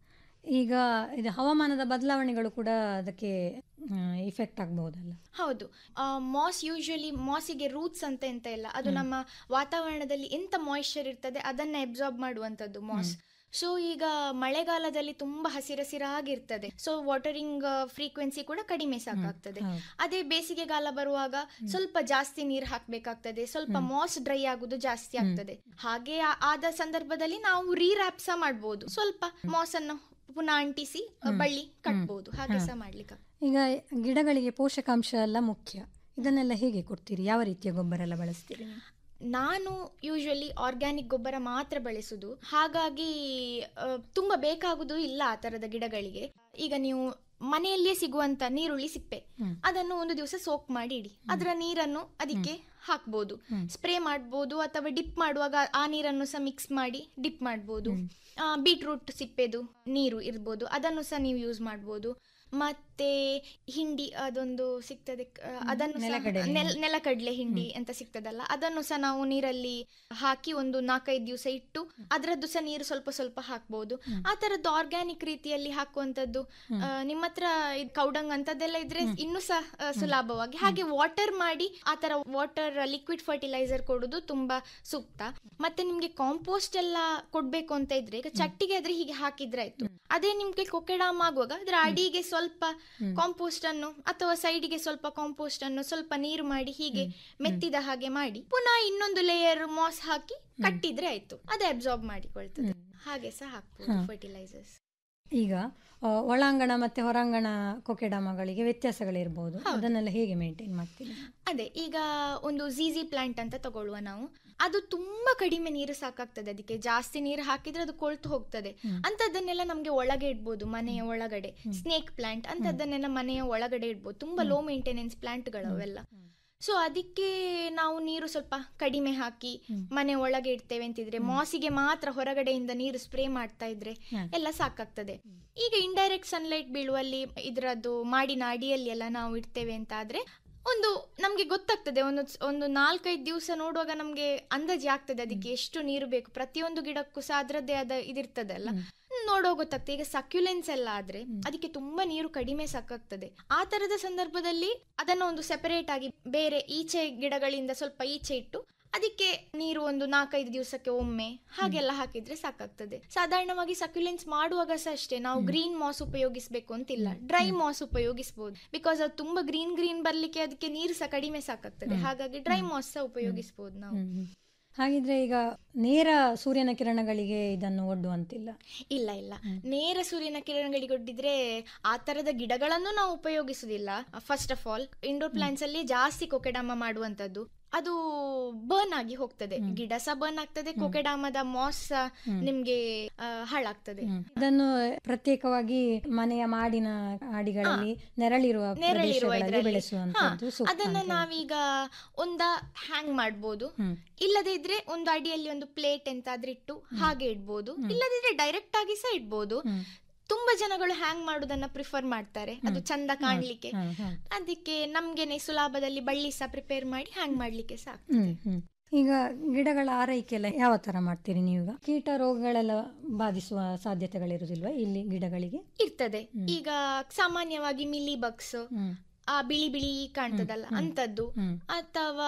[SPEAKER 4] ಈಗ ಇದು ಹವಾಮಾನದ ಬದಲಾವಣೆಗಳು ಕೂಡ ಅದಕ್ಕೆ ಇಫೆಕ್ಟ್ ಆಗಬಹುದಲ್ಲ
[SPEAKER 6] ಹೌದು ಮಾಸ್ ಯೂಶಲಿ ಮಾಸಿಗೆ ರೂಟ್ಸ್ ಅಂತ ಎಂತ ಇಲ್ಲ ಅದು ನಮ್ಮ ವಾತಾವರಣದಲ್ಲಿ ಎಂತ ಮಾಯಿಶ್ಚರ್ ಇರ್ತದೆ ಅದನ್ನ ಎಬ್ಸಾರ್ಬ್ ಮಾಡುವಂತದ್ದು ಮಾಸ್ ಸೊ ಈಗ ಮಳೆಗಾಲದಲ್ಲಿ ತುಂಬಾ ಹಸಿರಸಿರಾಗಿರ್ತದೆ ಸೊ ವಾಟರಿಂಗ್ ಫ್ರೀಕ್ವೆನ್ಸಿ ಕೂಡ ಕಡಿಮೆ ಸಾಕಾಗ್ತದೆ
[SPEAKER 4] ಹೌದು.
[SPEAKER 6] ಅದೇ ಬೇಸಿಗೆಗಾಲ ಬರುವಾಗ ಸ್ವಲ್ಪ ಜಾಸ್ತಿ ನೀರು ಹಾಕ್ಬೇಕಾಗ್ತದೆ ಸ್ವಲ್ಪ ಮಾಸ್ ಡ್ರೈ ಆಗುದು ಜಾಸ್ತಿ ಆಗ್ತದೆ ಹಾಗೆ ಆ- ಆದ ಸಂದರ್ಭದಲ್ಲಿ ನಾವು ರೀರ್ಯಾಪ್ ಸಹ ಮಾಡ್ಬೋದು ಸ್ವಲ್ಪ ಮಾಸ್ ಅನ್ನು ಪುನಃ ಅಂಟಿಸಿ ಅ, ಬಳ್ಳಿ ಕಟ್ಬೋದು ಹಾಗೆ ಸಹ ಮಾಡ್ಲಿಕ್ಕೆ
[SPEAKER 4] ಈಗ ಗಿಡಗಳಿಗೆ ಪೋಷಕಾಂಶ ಎಲ್ಲ ಮುಖ್ಯ ಇದನ್ನೆಲ್ಲ ಹೇಗೆ ಕೊಡ್ತೀರಿ ಯಾವ ರೀತಿಯ ಗೊಬ್ಬರ ಎಲ್ಲ ಬಳಸ್ತೀರಿ ನೀವು?
[SPEAKER 6] ನಾನು ಯೂಶಲಿ ಆರ್ಗ್ಯಾನಿಕ್ ಗೊಬ್ಬರ ಮಾತ್ರ ಬಳಸುದು ಹಾಗಾಗಿ ಆ, ತುಂಬಾ ಬೇಕಾಗುದು ಇಲ್ಲ ಆ ತರದ ಗಿಡಗಳಿಗೆ ಈಗ ನೀವು ಮನೆಯಲ್ಲಿಯೇ ಸಿಗುವಂತ ನೀರುಳ್ಳಿ ಸಿಪ್ಪೆ
[SPEAKER 4] ಹ್ಮ್.
[SPEAKER 6] ಅದನ್ನು ಒಂದು ದಿವಸ ಸೋಕ್ ಮಾಡಿ ಇಡಿ ಅದರ ನೀರನ್ನು ಅದಕ್ಕೆ ಹಾಕ್ಬೋದು ಸ್ಪ್ರೇ ಮಾಡ್ಬೋದು ಅಥವಾ ಡಿಪ್ ಮಾಡುವಾಗ ಆ ನೀರನ್ನು ಸಹ ಮಿಕ್ಸ್ ಮಾಡಿ ಡಿಪ್ ಮಾಡ್ಬೋದು ಬೀಟ್ರೂಟ್ ಸಿಪ್ಪೆದು ನೀರು ಇರ್ಬೋದು ಅದನ್ನು ಸಹ ನೀವು ಯೂಸ್ ಮಾಡ್ಬೋದು ಮತ್ತೆ ಹಿಂಡಿ ಅದೊಂದು ಸಿಗ್ತದೆ ಆ, ಅದನ್ನು ಸಹ-
[SPEAKER 4] ನೆಲಗಡಲೆ
[SPEAKER 6] ನೆಲ- ನೆಲಕಡಲೆ ಹಿಂಡಿ ಅಂತ ಸಿಗ್ತದಲ್ಲ ಅದನ್ನು ಸಹ ನಾವು ನೀರಲ್ಲಿ ಹಾಕಿ ಒಂದು ನಾಲ್ಕೈದು ದಿವಸ ಇಟ್ಟು ಅದರದ್ದು ಸಹ ನೀರು ಸ್ವಲ್ಪ ಸ್ವಲ್ಪ ಹಾಕ್ಬೋದು ಆ ತರದ್ದು ಆರ್ಗ್ಯಾನಿಕ್ ರೀತಿಯಲ್ಲಿ ಹಾಕುವಂತದ್ದು ಆ, ನಿಮ್ಮ ಹತ್ರ ಇದ್ ಕೌಡಂಗ್ ಅಂತದ್ದೆಲ್ಲ ಇದ್ರೆ ಇನ್ನೂ ಸಹ ಆ, ಸುಲಭವಾಗಿ ಹಾಗೆ ವಾಟರ್ ಮಾಡಿ ಆ ತರ ವಾಟರ್ ಲಿಕ್ವಿಡ್ ಫರ್ಟಿಲೈಸರ್ ಕೊಡುದು ತುಂಬಾ ಸೂಕ್ತ ಮತ್ತೆ ನಿಮ್ಗೆ ಕಾಂಪೋಸ್ಟ್ ಎಲ್ಲ ಕೊಡ್ಬೇಕು ಅಂತ ಇದ್ರೆ ಈಗ ಚಟ್ಟಿಗೆ ಆದ್ರೆ ಹೀಗೆ ಹಾಕಿದ್ರೆ ಆಯ್ತು ಅದೇ ನಿಮ್ಗೆ ಕೊಕೆಡಾಮ್ ಆಗುವಾಗ ಅದ್ರ ಅಡಿಗೆ ಸ್ವಲ್ಪ ಕಾಂಪೋಸ್ಟ್ ಅನ್ನು ಅಥವಾ ಸೈಡಿಗೆ ಸ್ವಲ್ಪ ಕಾಂಪೋಸ್ಟ್ ಅನ್ನು ಸ್ವಲ್ಪ ನೀರು ಮಾಡಿ ಹೀಗೆ ಮೆತ್ತಿದ ಹಾಗೆ ಮಾಡಿ ಪುನಃ ಇನ್ನೊಂದು ಲೇಯರ್ ಮಾಸ್ ಹಾಕಿ ಕಟ್ಟಿದ್ರೆ ಆಯ್ತು ಅದೇ ಅಬ್ಸಾರ್ಬ್ ಮಾಡಿಕೊಳ್ತದೆ ಹಾಗೆ ಸಹ ಹಾಕ್ಬೋದು ಫರ್ಟಿಲೈಸರ್ಸ್
[SPEAKER 4] ಈಗ ಆ, ಒಳಾಂಗಣ ಮತ್ತೆ ಹೊರಾಂಗಣ ಕೊಕೆಡಾಮಗಳಿಗೆ ವ್ಯತ್ಯಾಸಗಳಿರ್ಬೋದು ಅದನ್ನೆಲ್ಲ ಹೇಗೆ ಮೇಂಟೈನ್ ಮಾಡ್ತೀರಿ
[SPEAKER 6] ಅದೇ ಈಗ ಒಂದು ಝೀಝಿ ಪ್ಲಾಂಟ್ ಅಂತ ತಗೊಳ್ಳುವ ನಾವು ಅದು ತುಂಬಾ ಕಡಿಮೆ ನೀರು ಸಾಕಾಗ್ತದೆ ಅದಕ್ಕೆ ಜಾಸ್ತಿ ನೀರು ಹಾಕಿದ್ರೆ ಅದು ಕೊಳ್ತು ಹೋಗ್ತದೆ ಅಂತದನ್ನೆಲ್ಲ ನಮ್ಗೆ ಒಳಗೆ ಇಡ್ಬೋದು ಮನೆಯ ಒಳಗಡೆ ಸ್ನೇಕ್ ಪ್ಲಾಂಟ್ ಅಂತದನ್ನೆಲ್ಲ ಮನೆಯ ಒಳಗಡೆ ಇಡ್ಬೋದು ತುಂಬಾ ಲೋ ಮೇಂಟೆನೆನ್ಸ್ ಪ್ಲಾಂಟ್ಗಳು ಅವೆಲ್ಲ ಸೊ ಅದಕ್ಕೆ ನಾವು ನೀರು ಸ್ವಲ್ಪ ಕಡಿಮೆ ಹಾಕಿ ಮನೆ ಒಳಗೆ ಇಡ್ತೇವೆ ಅಂತಿದ್ರೆ ಮಾಸಿಗೆ ಮಾತ್ರ ಹೊರಗಡೆಯಿಂದ ನೀರು ಸ್ಪ್ರೇ ಮಾಡ್ತಾ ಇದ್ರೆ ಎಲ್ಲ ಸಾಕಾಗ್ತದೆ ಈಗ ಇಂಡೈರೆಕ್ಟ್ ಸನ್ಲೈಟ್ ಬೀಳುವಲ್ಲಿ ಇದರದ್ದು ಮಾಡಿನ ಅಡಿಯಲ್ಲಿ ಎಲ್ಲ ನಾವು ಇಡ್ತೇವೆ ಅಂತ ಆದ್ರೆ ಒಂದು ನಮ್ಗೆ ಗೊತ್ತಾಗ್ತದೆ ಒಂದು ಒಂದು ನಾಲ್ಕೈದು ದಿವಸ ನೋಡುವಾಗ ನಮ್ಗೆ ಅಂದಾಜಿ ಆಗ್ತದೆ ಅದಕ್ಕೆ ಎಷ್ಟು ನೀರು ಬೇಕು ಪ್ರತಿಯೊಂದು ಗಿಡಕ್ಕೂ ಸಹ ಅದರದ್ದೇ ಆದ ಇದಿರ್ತದಲ್ಲ ನೋಡೋ ಗೊತ್ತಾಗ್ತದೆ ಈಗ ಸಕ್ಯುಲೆನ್ಸ್ ಎಲ್ಲ ಆದ್ರೆ ಅದಕ್ಕೆ ತುಂಬಾ ನೀರು ಕಡಿಮೆ ಸಾಕಾಗ್ತದೆ ಆ ತರದ ಸಂದರ್ಭದಲ್ಲಿ ಅದನ್ನ ಒಂದು ಸೆಪರೇಟ್ ಆಗಿ ಬೇರೆ ಈಚೆ ಗಿಡಗಳಿಂದ ಸ್ವಲ್ಪ ಈಚೆ ಇಟ್ಟು ಅದಕ್ಕೆ ನೀರು ಒಂದು ನಾಲ್ಕೈದು ದಿವಸಕ್ಕೆ ಒಮ್ಮೆ ಹಾಗೆಲ್ಲ ಹಾಕಿದ್ರೆ ಸಾಕಾಗ್ತದೆ ಸಾಧಾರಣವಾಗಿ ಸಕ್ಯುಲೆನ್ಸ್ ಮಾಡುವಾಗ ಸಹ ಅಷ್ಟೇ ನಾವು ಗ್ರೀನ್ ಮಾಸ್ ಉಪಯೋಗಿಸಬೇಕು ಅಂತಿಲ್ಲ ಡ್ರೈ ಮಾಸ್ ಉಪಯೋಗಿಸಬಹುದು ಬಿಕಾಸ್ ಅದು ತುಂಬಾ ಗ್ರೀನ್ ಗ್ರೀನ್ ಬರ್ಲಿಕ್ಕೆ ಅದಕ್ಕೆ ನೀರು ಸಹ ಕಡಿಮೆ ಸಾಕಾಗ್ತದೆ ಹಾಗಾಗಿ ಡ್ರೈ ಮಾಸ್ ಸಹ ಉಪಯೋಗಿಸಬಹುದು ನಾವು
[SPEAKER 4] ಹಾಗಿದ್ರೆ ಈಗ ನೇರ ಸೂರ್ಯನ ಕಿರಣಗಳಿಗೆ ಇದನ್ನು ಒಡ್ಡುವಂತಿಲ್ಲ
[SPEAKER 6] ಇಲ್ಲ ಇಲ್ಲ ನೇರ ಸೂರ್ಯನ ಕಿರಣಗಳಿಗೆ ಒಡ್ಡಿದ್ರೆ ಆ ತರದ ಗಿಡಗಳನ್ನು ನಾವು ಉಪಯೋಗಿಸುದಿಲ್ಲ first of all indoor plants ಅಲ್ಲಿ ಜಾಸ್ತಿ ಕೊಕೆಡಾಮ ಮಾಡುವಂತದ್ದು ಅದು ಬರ್ನ್ ಆಗಿ ಹೋಗ್ತದೆ ಗಿಡ ಸಹ ಬರ್ನ್ ಆಗ್ತದೆ ಕೊಕೆಡಾಮದ ಮಾಸ್ ನಿಮ್ಗೆ ಆ, ಹಾಳಾಗ್ತದೆ
[SPEAKER 4] ಅದನ್ನು ಪ್ರತ್ಯೇಕವಾಗಿ ಮನೆಯ ಮಾಡಿನ ಅಡಿಗಳಲ್ಲಿ ನೆರಳಿರುವ
[SPEAKER 6] ನೆರಳಿರುವ
[SPEAKER 4] ಪ್ರದೇಶಗಳಲ್ಲಿ
[SPEAKER 6] ಇದ್ರಲ್ಲಿ.
[SPEAKER 4] ಬೆಳೆಸುವಂತದ್ದು
[SPEAKER 6] ಹಾ,
[SPEAKER 4] ಸೂಕ್ತ
[SPEAKER 6] ಅದನ್ನ
[SPEAKER 4] ಅಂತ ಹೇಳಿ.
[SPEAKER 6] ನಾವೀಗ ಒಂದ ಹ್ಯಾಂಗ್ ಮಾಡ್ಬೋದು
[SPEAKER 4] ಹ್ಮ್.
[SPEAKER 6] ಇಲ್ಲದೇ ಇದ್ರೆ ಒಂದು ಅಡಿಯಲ್ಲಿ ಒಂದು ಪ್ಲೇಟ್ ಎಂತಾದ್ರೂ ಇಟ್ಟು ಹಾಗೆ ಇಡ್ಬೋದು ಇಲ್ಲದಿದ್ರೆ ಡೈರೆಕ್ಟ್ ಆಗಿ ಸಹ ಇಡ್ಬೋದು
[SPEAKER 4] ಹ್ಮ್.
[SPEAKER 6] ತುಂಬಾ ಜನಗಳು ಹ್ಯಾಂಗ್ ಮಾಡುದನ್ನ ಪ್ರಿಫರ್ ಮಾಡ್ತಾರೆ ಅದು ಚಂದ ಕಾಣ್ಲಿಕ್ಕೆ
[SPEAKER 4] ಹ್ಮ್, ಹ್ಮ್.
[SPEAKER 6] ಅದಕ್ಕೆ ನಮ್ಗೆನೆ ಸುಲಭದಲ್ಲಿ ಬಳ್ಳಿ ಸಹ ಪ್ರಿಪೇರ್ ಮಾಡಿ ಹ್ಯಾಂಗ್ ಮಾಡ್ಲಿಕ್ಕೆ ಸಾಕು
[SPEAKER 4] ಹ್ಮ್, ಹ್ಮ್. ಈಗ ಗಿಡಗಳ ಆರೈಕೆ ಎಲ್ಲ ಯಾವ ತರ ಮಾಡ್ತೀರಿ ನೀವೀಗ ಕೀಟ ರೋಗಗಳೆಲ್ಲ ಬಾಧಿಸುವ ಸಾಧ್ಯತೆಗಳಿರುವುದಿಲ್ವಾ ಇಲ್ಲಿ ಗಿಡಗಳಿಗೆ
[SPEAKER 6] ಇರ್ತದೆ ಈಗ ಸಾಮಾನ್ಯವಾಗಿ ಮಿಲಿ ಬಗ್ಸ್
[SPEAKER 4] ಹ್ಮ್.
[SPEAKER 6] ಆ ಬಿಳಿ ಬಿಳಿ ಕಾಣ್ತದಲ್ಲ ಅಂತದ್ದು
[SPEAKER 4] ಹ್ಮ್.
[SPEAKER 6] ಅಥವಾ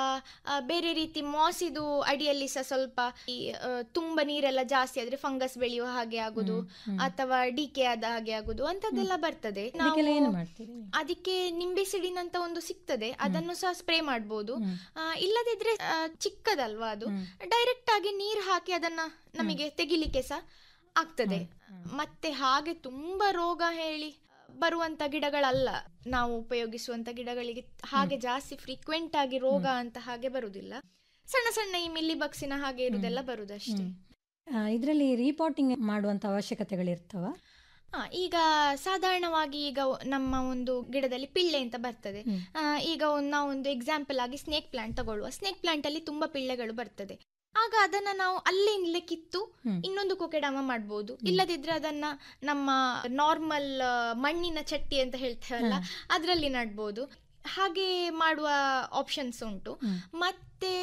[SPEAKER 6] ಆ, ಬೇರೆ ರೀತಿ ಮಾಸಿದು ಅಡಿಯಲ್ಲಿ ಸಹ ಸ್ವಲ್ಪ ಈ, ಆ, ತುಂಬಾ ನೀರೆಲ್ಲ ಜಾಸ್ತಿ ಆದ್ರೆ ಫಂಗಸ್ ಬೆಳೆಯುವ ಹಾಗೆ ಆಗುದು ಅಥವಾ ಡಿಕೆ ಆದ ಹಾಗೆ ಆಗುದು ಅಂತದ್ದೆಲ್ಲ ಬರ್ತದೆ
[SPEAKER 4] ಅದಕ್ಕೆಲ್ಲ
[SPEAKER 6] ನಾವು
[SPEAKER 4] ಏನು ಮಾಡ್ತೀರಿ ನೀವು?
[SPEAKER 6] ಅದಕ್ಕೆ ನಿಂಬೆ ಸಿಡಿನ್ ಅಂತ ಒಂದು ಸಿಗ್ತದೆ ಅದನ್ನು ಸಹ ಸ್ಪ್ರೇ ಮಾಡ್ಬೋದು ಆ, ಇಲ್ಲದಿದ್ರೆ ಆ, ಚಿಕ್ಕದಲ್ವಾ ಅದು ಡೈರೆಕ್ಟ್ ಆಗಿ ನೀರ್ ಹಾಕಿ ಅದನ್ನ ನಮಗೆ ತೆಗಿಲಿಕ್ಕೆ ಸಹ ಆಗ್ತದೆ ಮತ್ತೆ ಹಾಗೆ ತುಂಬಾ ರೋಗ ಹೇಳಿ ಬರುವಂತ ಗಿಡಗಳಲ್ಲ ನಾವು ಉಪಯೋಗಿಸುವಂತ ಗಿಡಗಳಿಗೆ ಹಾಗೆ ಜಾಸ್ತಿ ಫ್ರೀಕ್ವೆಂಟ್ ಆಗಿ ರೋಗ ಅಂತ ಹಾಗೆ ಬರುದಿಲ್ಲ ಸಣ್ಣ ಸಣ್ಣ ಈ ಮಿಲ್ಲಿ ಬಕ್ಸಿನ ಹಾಗೆ ಇರುದೆಲ್ಲ ಬರುದಷ್ಟೇ
[SPEAKER 4] ಆ, ಇದ್ರಲ್ಲಿ ರೀಪಾಟಿಂಗ್ ಮಾಡುವಂತ ಅವಶ್ಯಕತೆಗಳಿರ್ತವ
[SPEAKER 6] ಹಾ ಈಗ ಸಾಧಾರಣವಾಗಿ ಈಗ ನಮ್ಮ ಒಂದು ಗಿಡದಲ್ಲಿ ಪಿಳ್ಳೆ ಅಂತ ಬರ್ತದೆ ಆ, ಈಗ ಒಂದು ನಾವೊಂದು ಎಕ್ಸಾಂಪಲ್ ಆಗಿ ಸ್ನೇಕ್ ಪ್ಲಾಂಟ್ ತಗೊಳ್ಳುವ ಸ್ನೇಕ್ ಪ್ಲಾಂಟ್ ಅಲ್ಲಿ ತುಂಬಾ ಪಿಳ್ಳೆಗಳು ಬರ್ತದೆ ಆಗ ಅದನ್ನ ನಾವು ಅಲ್ಲಿಂದಲೇ ಕಿತ್ತು ಇನ್ನೊಂದು ಕೊಕೆಡಾಮ ಮಾಡ್ಬೋದು ಇಲ್ಲದಿದ್ರೆ ಅದನ್ನ ನಮ್ಮ ನಾರ್ಮಲ್ ಮಣ್ಣಿನ ಚಟ್ಟಿ ಅಂತ ಹೇಳ್ತೇವಲ್ಲ ಅದರಲ್ಲಿ ನಡ್ಬೋದು ಹಾಗೆ ಮಾಡುವ ಆಪ್ಷನ್ಸ್ ಉಂಟು
[SPEAKER 4] ಹ್ಮ್.
[SPEAKER 6] ಮತ್ತೆ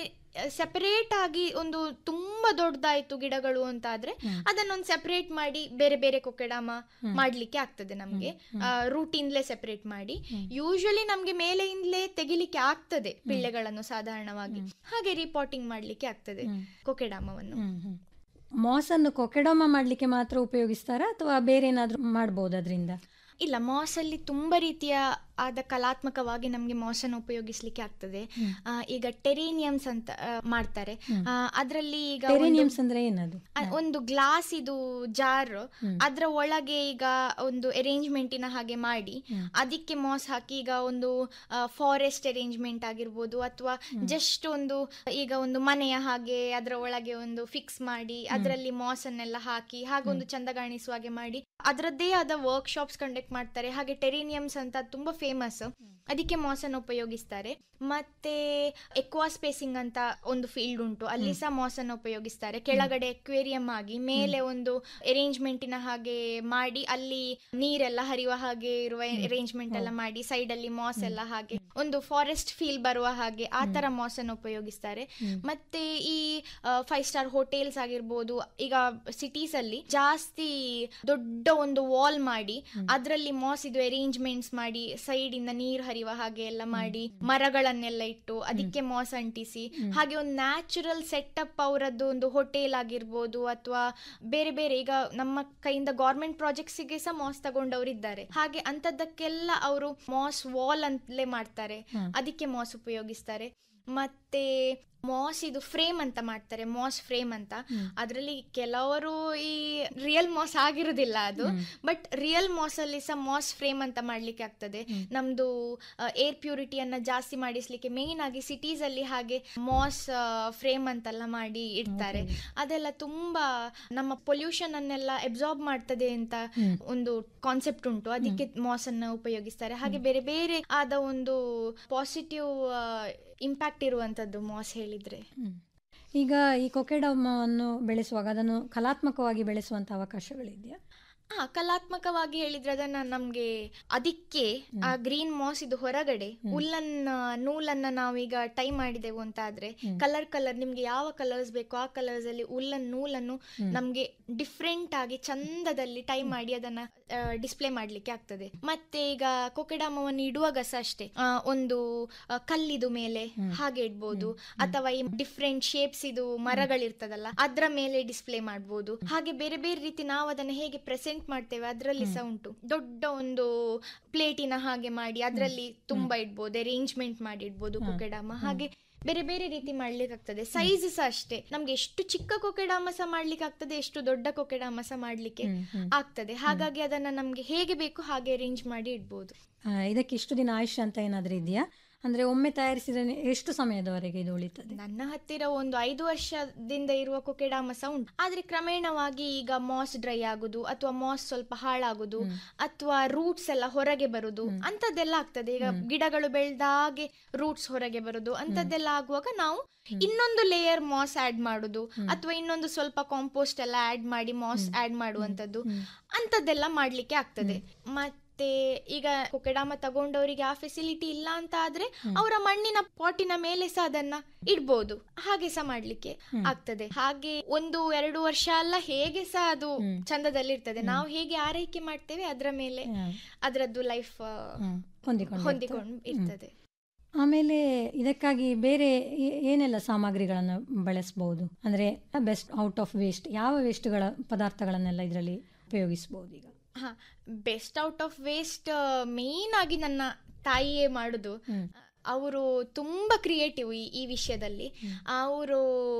[SPEAKER 6] ಸೆಪರೇಟ್ ಆಗಿ ಒಂದು ತುಂಬಾ ದೊಡ್ಡದಾಯ್ತು ಗಿಡಗಳು ಅಂತ ಆದ್ರೆ
[SPEAKER 4] ಹ್ಮ್.
[SPEAKER 6] ಅದನ್ನೊಂದು ಸೆಪರೇಟ್ ಮಾಡಿ ಬೇರೆ ಬೇರೆ ಕೊಕೆಡಾಮ
[SPEAKER 4] ಹ್ಮ್.
[SPEAKER 6] ಮಾಡ್ಲಿಕ್ಕೆ ಆಗ್ತದೆ ನಮ್ಗೆ
[SPEAKER 4] ಹ್ಮ್.
[SPEAKER 6] ರೂಟಿಂದಲೇ ಸೆಪರೇಟ್ ಮಾಡಿ
[SPEAKER 4] ಹ್ಮ್.
[SPEAKER 6] ಯೂಶಲಿ ನಮ್ಗೆ ಮೇಲೆಯಿಂದಲೇ ತೆಗಿಲಿಕ್ಕೆ ಆಗ್ತದೆ ಪಿಳ್ಳೆಗಳನ್ನು ಸಾಧಾರಣವಾಗಿ
[SPEAKER 4] ಹ್ಮ್.
[SPEAKER 6] ಹಾಗೆ ರಿಪೋರ್ಟಿಂಗ್ ಮಾಡ್ಲಿಕ್ಕೆ ಆಗ್ತದೆ
[SPEAKER 4] ಹ್ಮ್.
[SPEAKER 6] ಕೊಕೆಡಾಮವನ್ನು
[SPEAKER 4] ಹ್ಮ್, ಹ್ಮ್. ಮಾಸ್ ಅನ್ನು ಕೊಕೆಡೋಮ ಮಾಡ್ಲಿಕ್ಕೆ ಮಾತ್ರ ಉಪಯೋಗಿಸ್ತಾರಾ ಅಥವಾ ಬೇರೆ ಏನಾದ್ರೂ ಮಾಡ್ಬೋದು ಅದರಿಂದ
[SPEAKER 6] ಇಲ್ಲ ಮಾಸ್ ಅಲ್ಲಿ ತುಂಬಾ ರೀತಿಯ ಆದ ಕಲಾತ್ಮಕವಾಗಿ ನಮ್ಗೆ ಮಾಸನ್ನು ಉಪಯೋಗಿಸ್ಲಿಕ್ಕೆ ಆಗ್ತದೆ
[SPEAKER 4] ಹ್ಮ್.
[SPEAKER 6] ಆ, ಈಗ ಟೆರೇನಿಯಮ್ಸ್ ಅಂತ ಆ, ಮಾಡ್ತಾರೆ
[SPEAKER 4] ಹ್ಮ್.
[SPEAKER 6] ಅದರಲ್ಲಿ ಈಗ ಒಂದು-
[SPEAKER 4] ಟೆರೇನಿಯಮ್ಸ್ ಅಂದ್ರೆ ಏನದು
[SPEAKER 6] ಆ, ಒಂದು ಗ್ಲಾಸ್ ಇದು ಜಾರ್
[SPEAKER 4] ಹ್ಮ್.
[SPEAKER 6] ಅದ್ರ ಒಳಗೆ ಈಗ ಒಂದು ಅರೇಂಜ್ಮೆಂಟಿನ ಹಾಗೆ ಮಾಡಿ
[SPEAKER 4] ಹ್ಮ್.
[SPEAKER 6] ಅದಕ್ಕೆ ಮಾಸ್ ಹಾಕಿ ಈಗ ಒಂದು ಫಾರೆಸ್ಟ್ ಅರೇಂಜ್ಮೆಂಟ್ ಆಗಿರ್ಬೋದು ಅಥವಾ ಜಸ್ಟ್ ಒಂದು ಈಗ ಒಂದು ಮನೆಯ ಹಾಗೆ ಅದರ ಒಳಗೆ ಒಂದು ಫಿಕ್ಸ್ ಮಾಡಿ ಅದರಲ್ಲಿ ಮಾಸ್ ಅನ್ನೆಲ್ಲ ಹಾಕಿ ಹಾಗೆ ಒಂದು ಚಂದ ಕಾಣಿಸುವ ಹಾಗೆ ಮಾಡಿ ಅದರದ್ದೇ ಆದ ವರ್ಕ್ ಶಾಪ್ಸ್ ಕಂಡಕ್ಟ್ ಮಾಡ್ತಾರೆ ಹಾಗೆ ಟೆರೇನಿಯಮ್ಸ್ ಅಂತ ತುಂಬಾ ಫೇಮಸ್ ಅದಕ್ಕೆ ಮಾಸ್ ಅನ್ನು ಉಪಯೋಗಿಸ್ತಾರೆ ಮತ್ತೆ ಎಕ್ವಾ ಸ್ಪೇಸಿಂಗ್ ಅಂತ ಒಂದು ಫೀಲ್ಡ್ ಉಂಟು ಅಲ್ಲಿ ಸಹ ಮಾಸ್ ಅನ್ನು ಉಪಯೋಗಿಸ್ತಾರೆ ಕೆಳಗಡೆ ಎಕ್ವೇರಿಯಂ ಆಗಿ ಮೇಲೆ ಒಂದು ಅರೇಂಜ್ಮೆಂಟಿನ ಹಾಗೆ ಮಾಡಿ ಅಲ್ಲಿ ನೀರೆಲ್ಲ ಹರಿಯುವ ಹಾಗೆ ಇರುವ ಅರೇಂಜ್ಮೆಂಟ್ ಎಲ್ಲ ಮಾಡಿ ಸೈಡ್ ಅಲ್ಲಿ ಮಾಸ್ ಎಲ್ಲ ಹಾಗೆ ಒಂದು ಫಾರೆಸ್ಟ್ ಫೀಲ್ ಬರುವ ಹಾಗೆ ಆ ತರ ಮಾಸ್ ಅನ್ನು ಉಪಯೋಗಿಸ್ತಾರೆ ಮತ್ತೆ ಈ ಫೈವ್ ಸ್ಟಾರ್ ಹೋಟೆಲ್ಸ್ ಆಗಿರ್ಬೋದು ಈಗ ಸಿಟೀಸ್ ಅಲ್ಲಿ ಜಾಸ್ತಿ ದೊಡ್ಡ ಒಂದು ವಾಲ್ ಮಾಡಿ ಅದರಲ್ಲಿ ಮಾಸ್ ಇದು ಅರೇಂಜ್ಮೆಂಟ್ಸ್ ಮಾಡಿ ಸೈಡ್ ಇಂದ ನೀರು ಹರಿಯುವ ಹಾಗೆ ಎಲ್ಲ ಮಾಡಿ ಮರಗಳನ್ನೆಲ್ಲ ಇಟ್ಟು ಅದಕ್ಕೆ ಮಾಸ್ ಅಂಟಿಸಿ ಹಾಗೆ ಒಂದು ನ್ಯಾಚುರಲ್ ಸೆಟಪ್ ಅವರದ್ದು ಒಂದು ಹೋಟೆಲ್ ಆಗಿರ್ಬೋದು ಅಥವಾ ಬೇರೆ ಬೇರೆ ಈಗ ನಮ್ಮ ಕೈಯಿಂದ ಗೌರ್ಮೆಂಟ್ ಪ್ರಾಜೆಕ್ಟ್ಸ್ಗೆ ಸಹ ಮಾಸ್ ತಗೊಂಡವ್ರು ಇದ್ದಾರೆ ಹಾಗೆ ಅಂತದಕ್ಕೆಲ್ಲ ಅವರು ಮಾಸ್ ವಾಲ್ ಅಂತಲೇ ಮಾಡ್ತಾರೆ ಅದಕ್ಕೆ ಮಾಸ್ ಉಪಯೋಗಿಸ್ತಾರೆ ಮತ್ತೆ ಮಾಸ್ ಇದು ಫ್ರೇಮ್ ಅಂತ ಮಾಡ್ತಾರೆ ಮಾಸ್ ಫ್ರೇಮ್ ಅಂತ ಅದರಲ್ಲಿ ಕೆಲವರು ಈ ರಿಯಲ್ ಮಾಸ್ ಆಗಿರುದಿಲ್ಲ ಅದು ಬಟ್ ರಿಯಲ್ ಮಾಸ್ ಅಲ್ಲಿ ಸಹ ಮಾಸ್ ಫ್ರೇಮ್ ಅಂತ ಮಾಡ್ಲಿಕ್ಕೆ ಆಗ್ತದೆ ನಮ್ದು ಏರ್ ಪ್ಯೂರಿಟಿಯನ್ನ ಜಾಸ್ತಿ ಮಾಡಿಸ್ಲಿಕ್ಕೆ ಮೇನ್ ಆಗಿ ಸಿಟೀಸ್ ಅಲ್ಲಿ ಹಾಗೆ ಮಾಸ್ ಫ್ರೇಮ್ ಅಂತೆಲ್ಲ ಮಾಡಿ ಇಡ್ತಾರೆ ಅದೆಲ್ಲ ತುಂಬಾ ನಮ್ಮ ಪೊಲ್ಯೂಷನ್ ಅನ್ನೆಲ್ಲ ಅಬ್ಸಾರ್ಬ್ ಮಾಡ್ತದೆ ಅಂತ ಒಂದು ಕಾನ್ಸೆಪ್ಟ್ ಉಂಟು ಅದಕ್ಕೆ ಮಾಸ್ ಅನ್ನ ಉಪಯೋಗಿಸ್ತಾರೆ ಹಾಗೆ ಬೇರೆ ಬೇರೆ ಆದ ಒಂದು ಪಾಸಿಟಿವ್ ಇಂಪ್ಯಾಕ್ಟ್ ಇರುವಂತದ್ದು ಮಾಸ್ ಹೇಳಿದ್ರೆ
[SPEAKER 4] ಹ್ಮ್. ಈಗ ಈ ಕೊಕೆಡಮವನ್ನು ಬೆಳೆಸುವಾಗ ಅದನ್ನು ಕಲಾತ್ಮಕವಾಗಿ ಬೆಳೆಸುವಂತ ಅವಕಾಶಗಳಿದೆಯಾ
[SPEAKER 6] ಹಾ ಕಲಾತ್ಮಕವಾಗಿ ಹೇಳಿದ್ರೆ ಅದನ್ನ ನಮ್ಗೆ ಅದಕ್ಕೆ ಆ ಗ್ರೀನ್ ಮಾಸ್ ಇದು ಹೊರಗಡೆ ಉಲ್ಲನ್ ನೂಲನ್ನ ನಾವೀಗ ಟೈ ಮಾಡಿದೆವು ಅಂತ ಆದ್ರೆ ಕಲರ್ ಕಲರ್ ನಿಮ್ಗೆ ಯಾವ ಕಲರ್ಸ್ ಬೇಕು ಆ ಕಲರ್ಸ್ ಅಲ್ಲಿ ಉಲ್ಲನ್ ನೂಲನ್ನು ನಮ್ಗೆ ಡಿಫ್ರೆಂಟ್ ಆಗಿ ಚಂದದಲ್ಲಿ ಟೈ ಮಾಡಿ ಅದನ್ನ ಡಿಸ್ಪ್ಲೇ ಮಾಡ್ಲಿಕ್ಕೆ ಆಗ್ತದೆ ಮತ್ತೆ ಈಗ ಕೊಕೆಡಾಮವನ್ನು ಇಡುವಾಗ ಸಹ ಅಷ್ಟೇ ಆ, ಒಂದು ಆ, ಕಲ್ಲಿದು ಮೇಲೆ ಹಾಗೆ ಇಡ್ಬೋದು ಅಥವಾ ಈ ಡಿಫ್ರೆಂಟ್ ಶೇಪ್ಸ್ ಇದು ಮರಗಳಿರ್ತದಲ್ಲ ಅದ್ರ ಮೇಲೆ ಡಿಸ್ಪ್ಲೇ ಮಾಡ್ಬೋದು ಹಾಗೆ ಬೇರೆ ಬೇರೆ ರೀತಿ ನಾವು ಅದನ್ನ ಹೇಗೆ ಪ್ರೆಸೆಂಟ್ ಮಾಡ್ತೇವೆ ಅದರಲ್ಲಿ ಸಹ ಉಂಟು ದೊಡ್ಡ ಒಂದು ಪ್ಲೇಟಿನ ಹಾಗೆ ಮಾಡಿ ಅದರಲ್ಲಿ ತುಂಬಾ ಇಡ್ಬೋದು ಅರೇಂಜ್ಮೆಂಟ್ ಮಾಡಿ ಇಡ್ಬೋದು ಕೊಕೆಡಾಮ ಹಾಗೆ ಬೇರೆ ಬೇರೆ ರೀತಿ ಮಾಡ್ಲಿಕ್ಕೆ ಆಗ್ತದೆ ಸೈಜ್ ಸಹ ಅಷ್ಟೇ ನಮ್ಗೆ ಎಷ್ಟು ಚಿಕ್ಕ ಕೊಕೆಡಾಮ ಸಹ ಮಾಡ್ಲಿಕ್ಕೆ ಆಗ್ತದೆ ಎಷ್ಟು ದೊಡ್ಡ ಕೊಕೆಡಾಮ ಸಹ ಮಾಡ್ಲಿಕ್ಕೆ ಆಗ್ತದೆ ಹಾಗಾಗಿ ಅದನ್ನ ನಮ್ಗೆ ಹೇಗೆ ಬೇಕು ಹಾಗೆ ಅರೇಂಜ್ ಮಾಡಿ ಇಡ್ಬೋದು
[SPEAKER 4] ಆ, ಇದಕ್ಕೆ ಇಷ್ಟು ದಿನ ಆಯುಷ್ಯ ಅಂತ ಏನಾದ್ರೂ ಇದೆಯಾ ಅಂದ್ರೆ ಒಮ್ಮೆ ತಯಾರಿಸಿದ್ರೆ ಎಷ್ಟು ಸಮಯದವರೆಗೆ ಇದು ಉಳಿತದೆ
[SPEAKER 6] ನನ್ನ ಹತ್ತಿರ ಒಂದು ಐದು ವರ್ಷದಿಂದ ಇರುವ ಕೊಕೆಡಾಮ ಸಹ ಉಂಟು ಆದ್ರೆ ಕ್ರಮೇಣವಾಗಿ ಈಗ ಮಾಸ್ ಡ್ರೈ ಆಗುದು ಅಥವಾ ಮಾಸ್ ಸ್ವಲ್ಪ ಹಾಳಾಗುದು ಅಥವಾ ರೂಟ್ಸ್ ಎಲ್ಲ ಹೊರಗೆ ಬರುದು ಅಂತದ್ದೆಲ್ಲ ಆಗ್ತದೆ ಈಗ ಗಿಡಗಳು ಬೆಳೆದಾಗೆ ರೂಟ್ಸ್ ಹೊರಗೆ ಬರುದು ಅಂತದ್ದೆಲ್ಲ ಆಗುವಾಗ ನಾವು ಇನ್ನೊಂದು ಲೇಯರ್ ಮಾಸ್ ಆಡ್ ಮಾಡುದು ಅಥವಾ ಇನ್ನೊಂದು ಸ್ವಲ್ಪ ಕಾಂಪೋಸ್ಟ್ ಎಲ್ಲ ಆಡ್ ಮಾಡಿ ಮಾಸ್ ಆಡ್ ಮಾಡುವಂತದ್ದು ಅಂತದ್ದೆಲ್ಲ ಮಾಡ್ಲಿಕ್ಕೆ ಆಗ್ತದೆ ಮತ್ತೆ ಈಗ ಕೊಕೆಡಾಮ ತಗೊಂಡವರಿಗೆ ಆ ಫೆಸಿಲಿಟಿ ಇಲ್ಲ ಅಂತ ಆದ್ರೆ ಅವರ ಮಣ್ಣಿನ ಪಾಟಿನ ಮೇಲೆ ಸಹ ಅದನ್ನ ಇಡ್ಬೋದು ಹಾಗೆ ಸಹ ಮಾಡ್ಲಿಕ್ಕೆ ಆಗ್ತದೆ ಹಾಗೆ ಒಂದು ಎರಡು ವರ್ಷ ಅಲ್ಲ ಹೇಗೆ ಸಹ ಅದು ಚಂದದಲ್ಲಿ ಇರ್ತದೆ ನಾವು ಹೇಗೆ ಆರೈಕೆ ಮಾಡ್ತೇವೆ ಅದರ ಮೇಲೆ ಅದರದ್ದು ಲೈಫ್
[SPEAKER 4] ಹ್ಮ್. ಹೊಂದಿಕೊಂಡು
[SPEAKER 6] ಹೊಂದಿಕೊಂಡು ಇರ್ತದೆ
[SPEAKER 4] ಆಮೇಲೆ ಇದಕ್ಕಾಗಿ ಬೇರೆ ಏ- ಏನೆಲ್ಲ ಸಾಮಗ್ರಿಗಳನ್ನು ಬಳಸಬಹುದು ಅಂದ್ರೆ ಬೆಸ್ಟ್ ಔಟ್ ಆಫ್ ವೇಸ್ಟ್ ಯಾವ ವೇಸ್ಟ್ಗಳ ಪದಾರ್ಥಗಳನ್ನೆಲ್ಲ ಇದರಲ್ಲಿ ಉಪಯೋಗಿಸಬಹುದು ಈಗ
[SPEAKER 6] ಹಾ best out of waste main ಆಗಿ ನನ್ನ ತಾಯಿಯೇ ಮಾಡುದು ಅವರು ತುಂಬಾ ಕ್ರಿಯೇಟಿವ್ ಈ ಈ ವಿಷಯದಲ್ಲಿ ಅವರು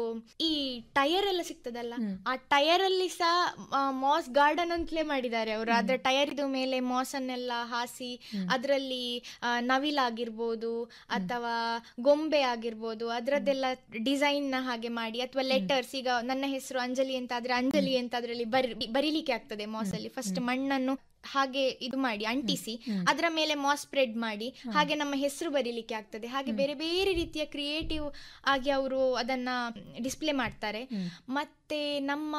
[SPEAKER 6] ಈ ಟೈರ್ ಎಲ್ಲ ಸಿಗ್ತದಲ್ಲ ಆ ಟೈರ್ ಅಲ್ಲಿ ಸಹ ಮಾಸ್ ಗಾರ್ಡನ್ ಅಂತಲೇ ಮಾಡಿದ್ದಾರೆ ಅವರು ಅದ್ರ ಟೈರ್ ಇದು ಮೇಲೆ ಮಾಸ್ ಅನ್ನೆಲ್ಲ ಹಾಸಿ ಅದರಲ್ಲಿ ನವಿಲಾಗಿರ್ಬೋದು ಅಥವಾ ಗೊಂಬೆ ಆಗಿರ್ಬೋದು ಅದರದ್ದೆಲ್ಲ ಡಿಸೈನ್ ನ ಹಾಗೆ ಮಾಡಿ ಅಥವಾ ಲೆಟರ್ಸ್ ಈಗ ನನ್ನ ಹೆಸರು ಅಂಜಲಿ ಅಂತ ಆದ್ರೆ ಅಂಜಲಿ ಅಂತ ಅದರಲ್ಲಿ ಬರಿ ಬರೀಲಿಕ್ಕೆ ಆಗ್ತದೆ ಮಾಸ್ ಅಲ್ಲಿ ಫಸ್ಟ್ ಮಣ್ಣನ್ನು ಹಾಗೆ ಇದು ಮಾಡಿ ಅಂಟಿಸಿ ಅದರ ಮೇಲೆ ಮಾಸ್ ಸ್ಪ್ರೆಡ್ ಮಾಡಿ ಹಾಗೆ ನಮ್ಮ ಹೆಸರು ಬರೀಲಿಕ್ಕೆ ಆಗ್ತದೆ ಹಾಗೆ ಬೇರೆ ಬೇರೆ ರೀತಿಯ ಕ್ರಿಯೇಟಿವ್ ಆಗಿ ಅವರು ಅದನ್ನ ಡಿಸ್ಪ್ಲೇ ಮಾಡ್ತಾರೆ ಮತ್ತೆ ನಮ್ಮ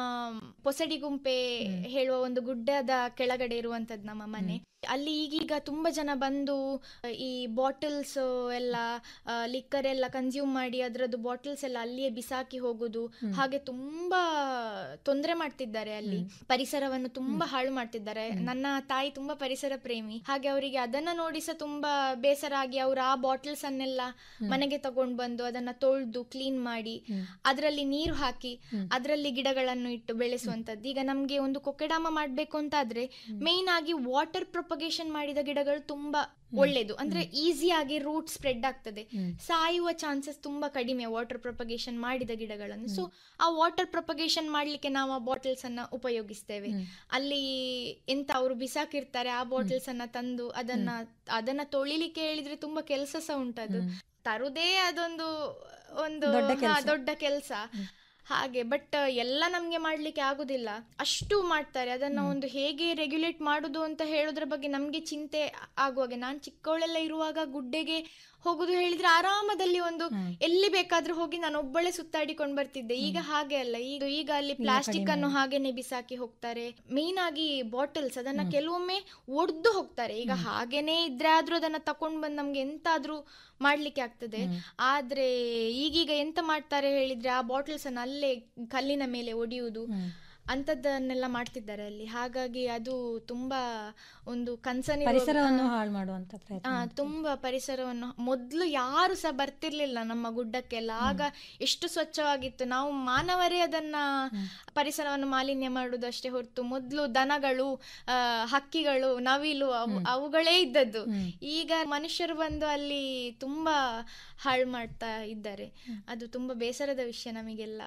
[SPEAKER 6] ಪೊಸಡಿ ಗುಂಪೆ ಹೇಳುವ ಒಂದು ಗುಡ್ಡದ ಕೆಳಗಡೆ ಇರುವಂತದ್ದು ನಮ್ಮ ಮನೆ ಅಲ್ಲಿ ಈಗೀಗ ತುಂಬಾ ಜನ ಬಂದು ಈ ಬಾಟಲ್ಸ್ ಎಲ್ಲ ಲಿಕ್ಕರ್ ಎಲ್ಲ ಕನ್ಸ್ಯೂಮ್ ಮಾಡಿ ಅದರದ್ದು ಬಾಟಲ್ಸ್ ಎಲ್ಲ ಅಲ್ಲಿಯೇ ಬಿಸಾಕಿ ಹೋಗುದು ಹಾಗೆ ತುಂಬಾ ತೊಂದರೆ ಮಾಡ್ತಿದ್ದಾರೆ ಅಲ್ಲಿ ಪರಿಸರವನ್ನು ತುಂಬಾ ಹಾಳು ಮಾಡ್ತಿದ್ದಾರೆ ನನ್ನ ತಾಯಿ ತುಂಬಾ ಪರಿಸರ ಪ್ರೇಮಿ ಹಾಗೆ ಅವರಿಗೆ ಅದನ್ನ ನೋಡಿ ಸಹ ತುಂಬಾ ಬೇಸರ ಆಗಿ ಅವರು ಆ ಬಾಟಲ್ಸ್ ಅನ್ನೆಲ್ಲ ಮನೆಗೆ ತಗೊಂಡು ಬಂದು ಅದನ್ನ ತೊಳೆದು ಕ್ಲೀನ್ ಮಾಡಿ ಅದರಲ್ಲಿ ನೀರು ಹಾಕಿ ಅದರಲ್ಲಿ ಗಿಡಗಳನ್ನು ಇಟ್ಟು ಬೆಳೆಸುವಂತದ್ದು ಈಗ ನಮ್ಗೆ ಒಂದು ಕೊಕೆಡಾಮ ಮಾಡ್ಬೇಕು ಅಂತ ಆದ್ರೆ ಮೇನ್ ಆಗಿ ವಾಟರ್ ಪ್ರೊಪಗೇಷನ್ ಮಾಡಿದ ಗಿಡಗಳು ತುಂಬಾ ಒಳ್ಳೇದು ಅಂದ್ರೆ ಈಸಿಯಾಗಿ ರೂಟ್ ಸ್ಪ್ರೆಡ್ ಆಗ್ತದೆ ಸಾಯುವ ಚಾನ್ಸಸ್ ತುಂಬಾ ಕಡಿಮೆ ವಾಟರ್ ಪ್ರೊಪಗೇಷನ್ ಮಾಡಿದ ಗಿಡಗಳನ್ನು ಸೊ ಆ ವಾಟರ್ ಪ್ರೊಪಗೇಷನ್ ಮಾಡ್ಲಿಕ್ಕೆ ನಾವು ಆ ಬಾಟಲ್ಸ್ ಅನ್ನ ಉಪಯೋಗಿಸ್ತೇವೆ ಅಲ್ಲಿ ಎಂತ ಅವರು ಬಿಸಾಕಿರ್ತಾರೆ ಆ ಬಾಟಲ್ಸ್ ಅನ್ನ ತಂದು ಅದನ್ನ ಅದನ್ನ ತೊಳಿಲಿಕ್ಕೆ ಹೇಳಿದ್ರೆ ತುಂಬಾ ಕೆಲಸ ಸಹ ಉಂಟದು ತರುದೇ ಅದೊಂದು ಒಂದು
[SPEAKER 4] ದೊಡ್ಡ
[SPEAKER 6] ಹಾ,
[SPEAKER 4] ಕೆಲ್ಸ.
[SPEAKER 6] ದೊಡ್ಡ ಕೆಲಸ ಹಾಗೆ ಬಟ್ ಎಲ್ಲ ನಮ್ಗೆ ಮಾಡ್ಲಿಕ್ಕೆ ಆಗುದಿಲ್ಲ ಅಷ್ಟು ಮಾಡ್ತಾರೆ ಅದನ್ನ ಒಂದು ಹೇಗೆ ರೆಗ್ಯುಲೇಟ್ ಮಾಡುದು ಅಂತ ಹೇಳೋದ್ರ ಬಗ್ಗೆ ನಮ್ಗೆ ಚಿಂತೆ ಆಗುವಾಗೆ ನಾನ್ ಚಿಕ್ಕವಳೆಲ್ಲ ಇರುವಾಗ ಗುಡ್ಡೆಗೆ ಹೋಗುದು ಹೇಳಿದ್ರೆ ಆರಾಮದಲ್ಲಿ ಒಂದು ಎಲ್ಲಿ ಬೇಕಾದ್ರೂ ಹೋಗಿ ನಾನು ಒಬ್ಬಳೆ ಸುತ್ತಾಡಿಕೊಂಡು ಬರ್ತಿದ್ದೆ ಈಗ ಹಾಗೆ ಅಲ್ಲ ಈಗ ಈಗ ಅಲ್ಲಿ ಪ್ಲಾಸ್ಟಿಕ್ ಅನ್ನು ಹಾಗೇನೆ ಬಿಸಾಕಿ ಹೋಗ್ತಾರೆ ಮೇನ್ ಆಗಿ ಬಾಟಲ್ಸ್ ಅದನ್ನ ಕೆಲವೊಮ್ಮೆ ಒಡ್ದು ಹೋಗ್ತಾರೆ ಈಗ ಹಾಗೇನೆ ಇದ್ರೆ ಆದ್ರೂ ಅದನ್ನ ತಕೊಂಡ್ ಬಂದ್ ನಮ್ಗೆ ಎಂತಾದ್ರೂ ಮಾಡ್ಲಿಕ್ಕೆ ಆಗ್ತದೆ ಆದ್ರೆ ಈಗೀಗ ಎಂತ ಮಾಡ್ತಾರೆ ಹೇಳಿದ್ರೆ ಆ ಬಾಟಲ್ಸ್ ಅನ್ನ ಅಲ್ಲೇ ಕಲ್ಲಿನ ಮೇಲೆ ಒಡೆಯುವುದು ಅಂತದ್ದನ್ನೆಲ್ಲ ಮಾಡ್ತಿದ್ದಾರೆ ಅಲ್ಲಿ ಹಾಗಾಗಿ ಅದು ತುಂಬಾ ಒಂದು ಕನ್ಸರ್ನ್
[SPEAKER 4] ಪರಿಸರವನ್ನು ಹಾಳು ಮಾಡುವಂತ ಪ್ರಯತ್ನ
[SPEAKER 6] ಆ, ತುಂಬಾ ಪರಿಸರವನ್ನು ಮೊದ್ಲು ಯಾರು ಸಹ ಬರ್ತಿರ್ಲಿಲ್ಲ ನಮ್ಮ ಗುಡ್ಡಕ್ಕೆಲ್ಲ ಆಗ ಎಷ್ಟು ಸ್ವಚ್ಛವಾಗಿತ್ತು ನಾವು ಮಾನವರೇ ಅದನ್ನ ಪರಿಸರವನ್ನು ಮಾಲಿನ್ಯ ಮಾಡುದು ಅಷ್ಟೇ ಹೊರತು ಮೊದ್ಲು ದನಗಳು ಆ, ಹಕ್ಕಿಗಳು ನವಿಲು ಅವು- ಅವುಗಳೇ ಇದ್ದದ್ದು ಈಗ ಮನುಷ್ಯರು ಬಂದು ಅಲ್ಲಿ ತುಂಬಾ ಹಾಳು ಮಾಡ್ತಾ ಇದ್ದಾರೆ ಅದು ತುಂಬಾ ಬೇಸರದ ವಿಷಯ ನಮಗೆಲ್ಲ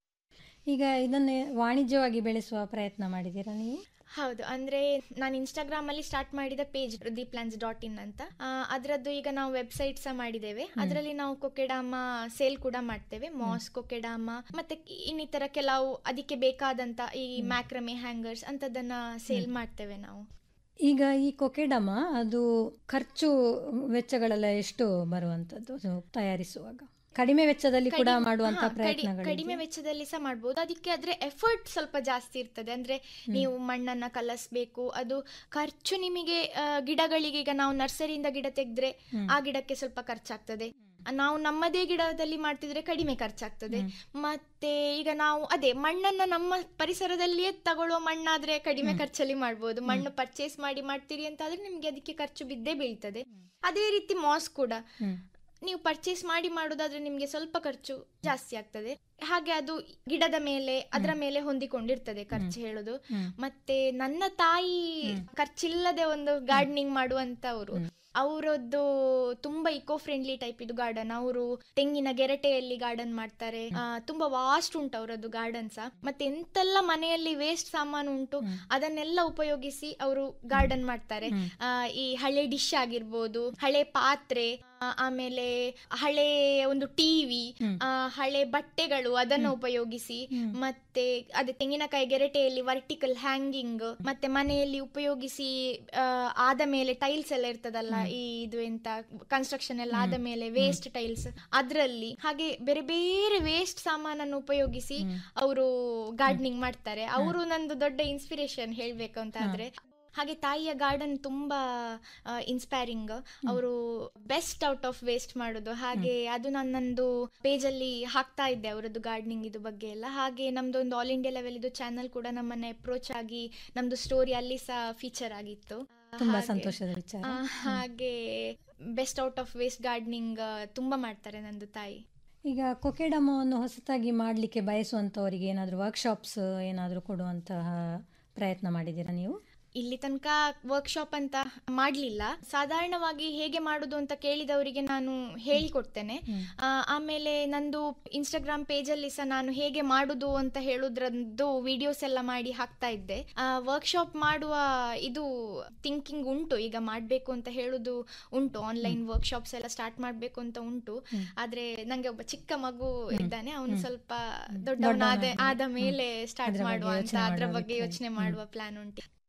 [SPEAKER 4] ಈಗ ಇದನ್ನೇ ವಾಣಿಜ್ಯವಾಗಿ ಬೆಳೆಸುವ ಪ್ರಯತ್ನ ಮಾಡಿದ್ದೀರಾ ನೀವು
[SPEAKER 6] ಹೌದು ಅಂದ್ರೆ ನಾನು ಇನ್ಸ್ಟಾಗ್ರಾಮ್ ಅಲ್ಲಿ ಸ್ಟಾರ್ಟ್ ಮಾಡಿದ page the plans dot in ಅಂತ ಆ, ಅದ್ರದ್ದು ಈಗ ನಾವು ವೆಬ್ಸೈಟ್ ಸಹ ಮಾಡಿದ್ದೇವೆ ಅದರಲ್ಲಿ ನಾವು ಕೊಕೆಡಾಮ ಸೇಲ್ ಕೂಡ ಮಾಡ್ತೇವೆ ಮಾಸ್ ಕೊಕೆಡಾಮ ಮತ್ತೆ ಇನ್ನಿತರ ಕೆಲವು ಅದಕ್ಕೆ ಬೇಕಾದಂತ ಈ ಮ್ಯಾಕ್ರಮೆ ಹ್ಯಾಂಗರ್ಸ್ ಅಂತದನ್ನ ಸೇಲ್ ಮಾಡ್ತೇವೆ ನಾವು
[SPEAKER 4] ಈಗ ಈ ಕೊಕೆಡಮ ಅದು ಖರ್ಚು ವೆಚ್ಚಗಳೆಲ್ಲ ಎಷ್ಟು ಬರುವಂತದ್ದು ಅದು ತಯಾರಿಸುವಾಗ ಕಡಿಮೆ ವೆಚ್ಚದಲ್ಲಿ ಕೂಡ
[SPEAKER 6] ಕಡಿಮೆ-
[SPEAKER 4] ಮಾಡುವಂತ
[SPEAKER 6] ಹಾ, ಕಡಿ-
[SPEAKER 4] ಪ್ರಯತ್ನಗಳು
[SPEAKER 6] ಕಡಿಮೆ ವೆಚ್ಚದಲ್ಲಿ ಸಹ ಮಾಡ್ಬೋದು ಅದಕ್ಕೆ ಆದ್ರೆ ಎಫರ್ಟ್ ಸ್ವಲ್ಪ ಜಾಸ್ತಿ ಇರ್ತದೆ ಅಂದ್ರೆ ನೀವು ಮಣ್ಣನ್ನ ಕಲಸ್ಬೇಕು ಅದು ಖರ್ಚು ನಿಮಗೆ ಆ, ಗಿಡಗಳಿಗೆ ಈಗ ನಾವು ನರ್ಸರಿಯಿಂದ ಗಿಡ ತೆಗೆದ್ರೆ ಆ ಗಿಡಕ್ಕೆ ಸ್ವಲ್ಪ ಖರ್ಚಾಗ್ತದೆ ನಾವು ನಮ್ಮದೇ ಗಿಡದಲ್ಲಿ ಮಾಡ್ತಿದ್ರೆ ಕಡಿಮೆ ಖರ್ಚಾಗ್ತದೆ ಮತ್ತೆ ಈಗ ನಾವು ಅದೇ ಮಣ್ಣನ್ನ ನಮ್ಮ ಪರಿಸರದಲ್ಲಿಯೇ ತಗೊಳ್ಳುವ ಮಣ್ಣಾದ್ರೆ ಕಡಿಮೆ ಖರ್ಚಲ್ಲಿ ಮಾಡ್ಬೋದು ಮಣ್ಣು ಪರ್ಚೇಸ್ ಮಾಡಿ ಮಾಡ್ತೀರಿ ಅಂತ ಆದ್ರೆ ನಿಮ್ಗೆ ಅದಕ್ಕೆ ಖರ್ಚು ಬಿದ್ದೇ ಬೀಳ್ತದೆ ಅದೇ ರೀತಿ ಮಾಸ್ ಕೂಡ ನೀವು ಪರ್ಚೇಸ್ ಮಾಡಿ ಮಾಡೋದಾದ್ರೆ ನಿಮ್ಗೆ ಸ್ವಲ್ಪ ಖರ್ಚು ಜಾಸ್ತಿ ಆಗ್ತದೆ ಹಾಗೆ ಅದು ಗಿಡದ ಮೇಲೆ ಅದರ ಮೇಲೆ ಹೊಂದಿಕೊಂಡಿರ್ತದೆ ಖರ್ಚು ಹೇಳೋದು ಮತ್ತೆ ನನ್ನ ತಾಯಿ ಖರ್ಚಿಲ್ಲದೆ ಒಂದು ಗಾರ್ಡನಿಂಗ್ ಮಾಡುವಂತವ್ರು ಅವರದ್ದು ತುಂಬಾ ಇಕೋ ಫ್ರೆಂಡ್ಲಿ ಟೈಪ್ ಇದು ಗಾರ್ಡನ್ ಅವರು ತೆಂಗಿನ ಗೆರಟೆಯಲ್ಲಿ ಗಾರ್ಡನ್ ಮಾಡ್ತಾರೆ ಆ, ತುಂಬಾ ವಾಸ್ಟ್ ಉಂಟು ಅವರದ್ದು ಗಾರ್ಡನ್ ಸಹ ಮತ್ತೆ ಎಂತೆಲ್ಲ ಮನೆಯಲ್ಲಿ ವೇಸ್ಟ್ ಸಾಮಾನು ಉಂಟು ಅದನ್ನೆಲ್ಲ ಉಪಯೋಗಿಸಿ ಅವರು ಗಾರ್ಡನ್ ಮಾಡ್ತಾರೆ ಆ, ಈ ಹಳೆ ಡಿಶ್ ಆಗಿರ್ಬೋದು ಹಳೆ ಪಾತ್ರೆ ಆ, ಆಮೇಲೆ ಹಳೆ ಒಂದು ಟಿವಿ ಹಳೆ ಬಟ್ಟೆಗಳು ಅದನ್ನು ಉಪಯೋಗಿಸಿ ಮತ್ತೆ ಅದೇ ತೆಂಗಿನಕಾಯಿ ಗೆರಟೆಯಲ್ಲಿ ವರ್ಟಿಕಲ್ ಹ್ಯಾಂಗಿಂಗ್ ಮತ್ತೆ ಮನೆಯಲ್ಲಿ ಉಪಯೋಗಿಸಿ ಆ, ಆದ ಮೇಲೆ ಟೈಲ್ಸ್ ಎಲ್ಲ ಇರ್ತದಲ್ಲ ಈ ಇದು ಎಂತ ಕನ್ಸ್ಟ್ರಕ್ಷನ್ ಎಲ್ಲ ಆದ ಮೇಲೆ ವೇಸ್ಟ್ ಟೈಲ್ಸ್ ಅದ್ರಲ್ಲಿ ಹಾಗೆ ಬೇರೆ ಬೇರೆ ವೇಸ್ಟ್ ಸಾಮಾನನ್ನು ಉಪಯೋಗಿಸಿ ಅವರು ಗಾರ್ಡನಿಂಗ್ ಮಾಡ್ತಾರೆ ಅವರು ನಂದು ದೊಡ್ಡ ಇನ್ಸ್ಪಿರೇಷನ್ ಹೇಳ್ಬೇಕು ಅಂತ ಆದ್ರೆ ಹಾಗೆ ತಾಯಿಯ ಗಾರ್ಡನ್ ತುಂಬಾ ಇನ್ಸ್ಪೈರಿಂಗ್ ಅವರು ಬೆಸ್ಟ್ ಔಟ್ ಆಫ್ ವೇಸ್ಟ್ ಮಾಡೋದು ಹಾಗೆ ಅದು ನಾನು ನಂದು ಪೇಜ್ ಅಲ್ಲಿ ಹಾಕ್ತಾ ಇದ್ದೆ ಅವರದ್ದು ಗಾರ್ಡನಿಂಗ್ ಇದು ಬಗ್ಗೆ ಎಲ್ಲ ಹಾಗೆ ನಮ್ದು ಒಂದು ಆಲ್ ಇಂಡಿಯಾ ಲೆವೆಲ್ ಇದು ಚಾನಲ್ ಕೂಡ ನಮ್ಮನ್ನ ಅಪ್ರೋಚ್ ಆಗಿ ನಮ್ದು ಸ್ಟೋರಿ ಅಲ್ಲಿ ಸಹ ಫೀಚರ್ ಆಗಿತ್ತು
[SPEAKER 4] ತುಂಬಾ
[SPEAKER 6] ಹಾಗೆ-
[SPEAKER 4] ಸಂತೋಷದ ವಿಚಾರ
[SPEAKER 6] ಆ, ಹಾಗೆ best out of waste gardening ತುಂಬಾ ಮಾಡ್ತಾರೆ ನಂದು ತಾಯಿ
[SPEAKER 4] ಈಗ ಕೊಕೆಡಮವನ್ನು ಹೊಸತಾಗಿ ಮಾಡಲಿಕ್ಕೆ ಬಯಸುವಂತವರಿಗೆ ಏನಾದರೂ ವರ್ಕ್ಶಾಪ್ಸ್ ಏನಾದರೂ ಕೊಡುವಂತಹ ಪ್ರಯತ್ನ ಮಾಡಿದ್ದೀರಾ ನೀವು
[SPEAKER 6] ಇಲ್ಲಿ ತನಕ ವರ್ಕ್ಶಾಪ್ ಅಂತ ಮಾಡಲಿಲ್ಲ ಸಾಧಾರಣವಾಗಿ ಹೇಗೆ ಮಾಡುದು ಅಂತ ಕೇಳಿದವರಿಗೆ ನಾನು ಹೇಳಿಕೊಡ್ತೇನೆ ಆ, ಆಮೇಲೆ ನಂದು ಇನ್ಸ್ಟಾಗ್ರಾಮ್ ಪೇಜಲ್ಲಿ ಸಹ ನಾನು ಹೇಗೆ ಮಾಡುದು ಅಂತ ಹೇಳುದ್ರದ್ದು ವಿಡಿಯೋಸ್ ಎಲ್ಲ ಮಾಡಿ ಹಾಕ್ತಾ ಇದ್ದೆ ವರ್ಕ್ಶಾಪ್ ಮಾಡುವ ಇದು ಥಿಂಕಿಂಗ್ ಉಂಟು ಈಗ ಮಾಡಬೇಕು ಅಂತ ಹೇಳುದು ಉಂಟು ಆನ್ಲೈನ್ ವರ್ಕ್ಶಾಪ್ಸ್ ಎಲ್ಲ ಸ್ಟಾರ್ಟ್ ಮಾಡಬೇಕು ಅಂತ ಉಂಟು ಆದ್ರೆ ನಂಗೆ ಒಬ್ಬ ಚಿಕ್ಕ ಮಗು ಇದ್ದಾನೆ ಅವನು ಸ್ವಲ್ಪ ದೊಡ್ಡವನಾದ ಆದ ಮೇಲೆ ಸ್ಟಾರ್ಟ್
[SPEAKER 4] ಅದ್ರ ಬಗ್ಗೆ
[SPEAKER 6] ಮಾಡುವ ಅಂತ
[SPEAKER 4] ಯೋಚ್ನೆ
[SPEAKER 6] ಅದ್ರ
[SPEAKER 4] ಮಾಡುವ
[SPEAKER 6] ಬಗ್ಗೆ
[SPEAKER 4] ವಿಚಾರ.
[SPEAKER 6] ಯೋಚನೆ ಮಾಡುವ ಪ್ಲಾನ್ ಉಂಟು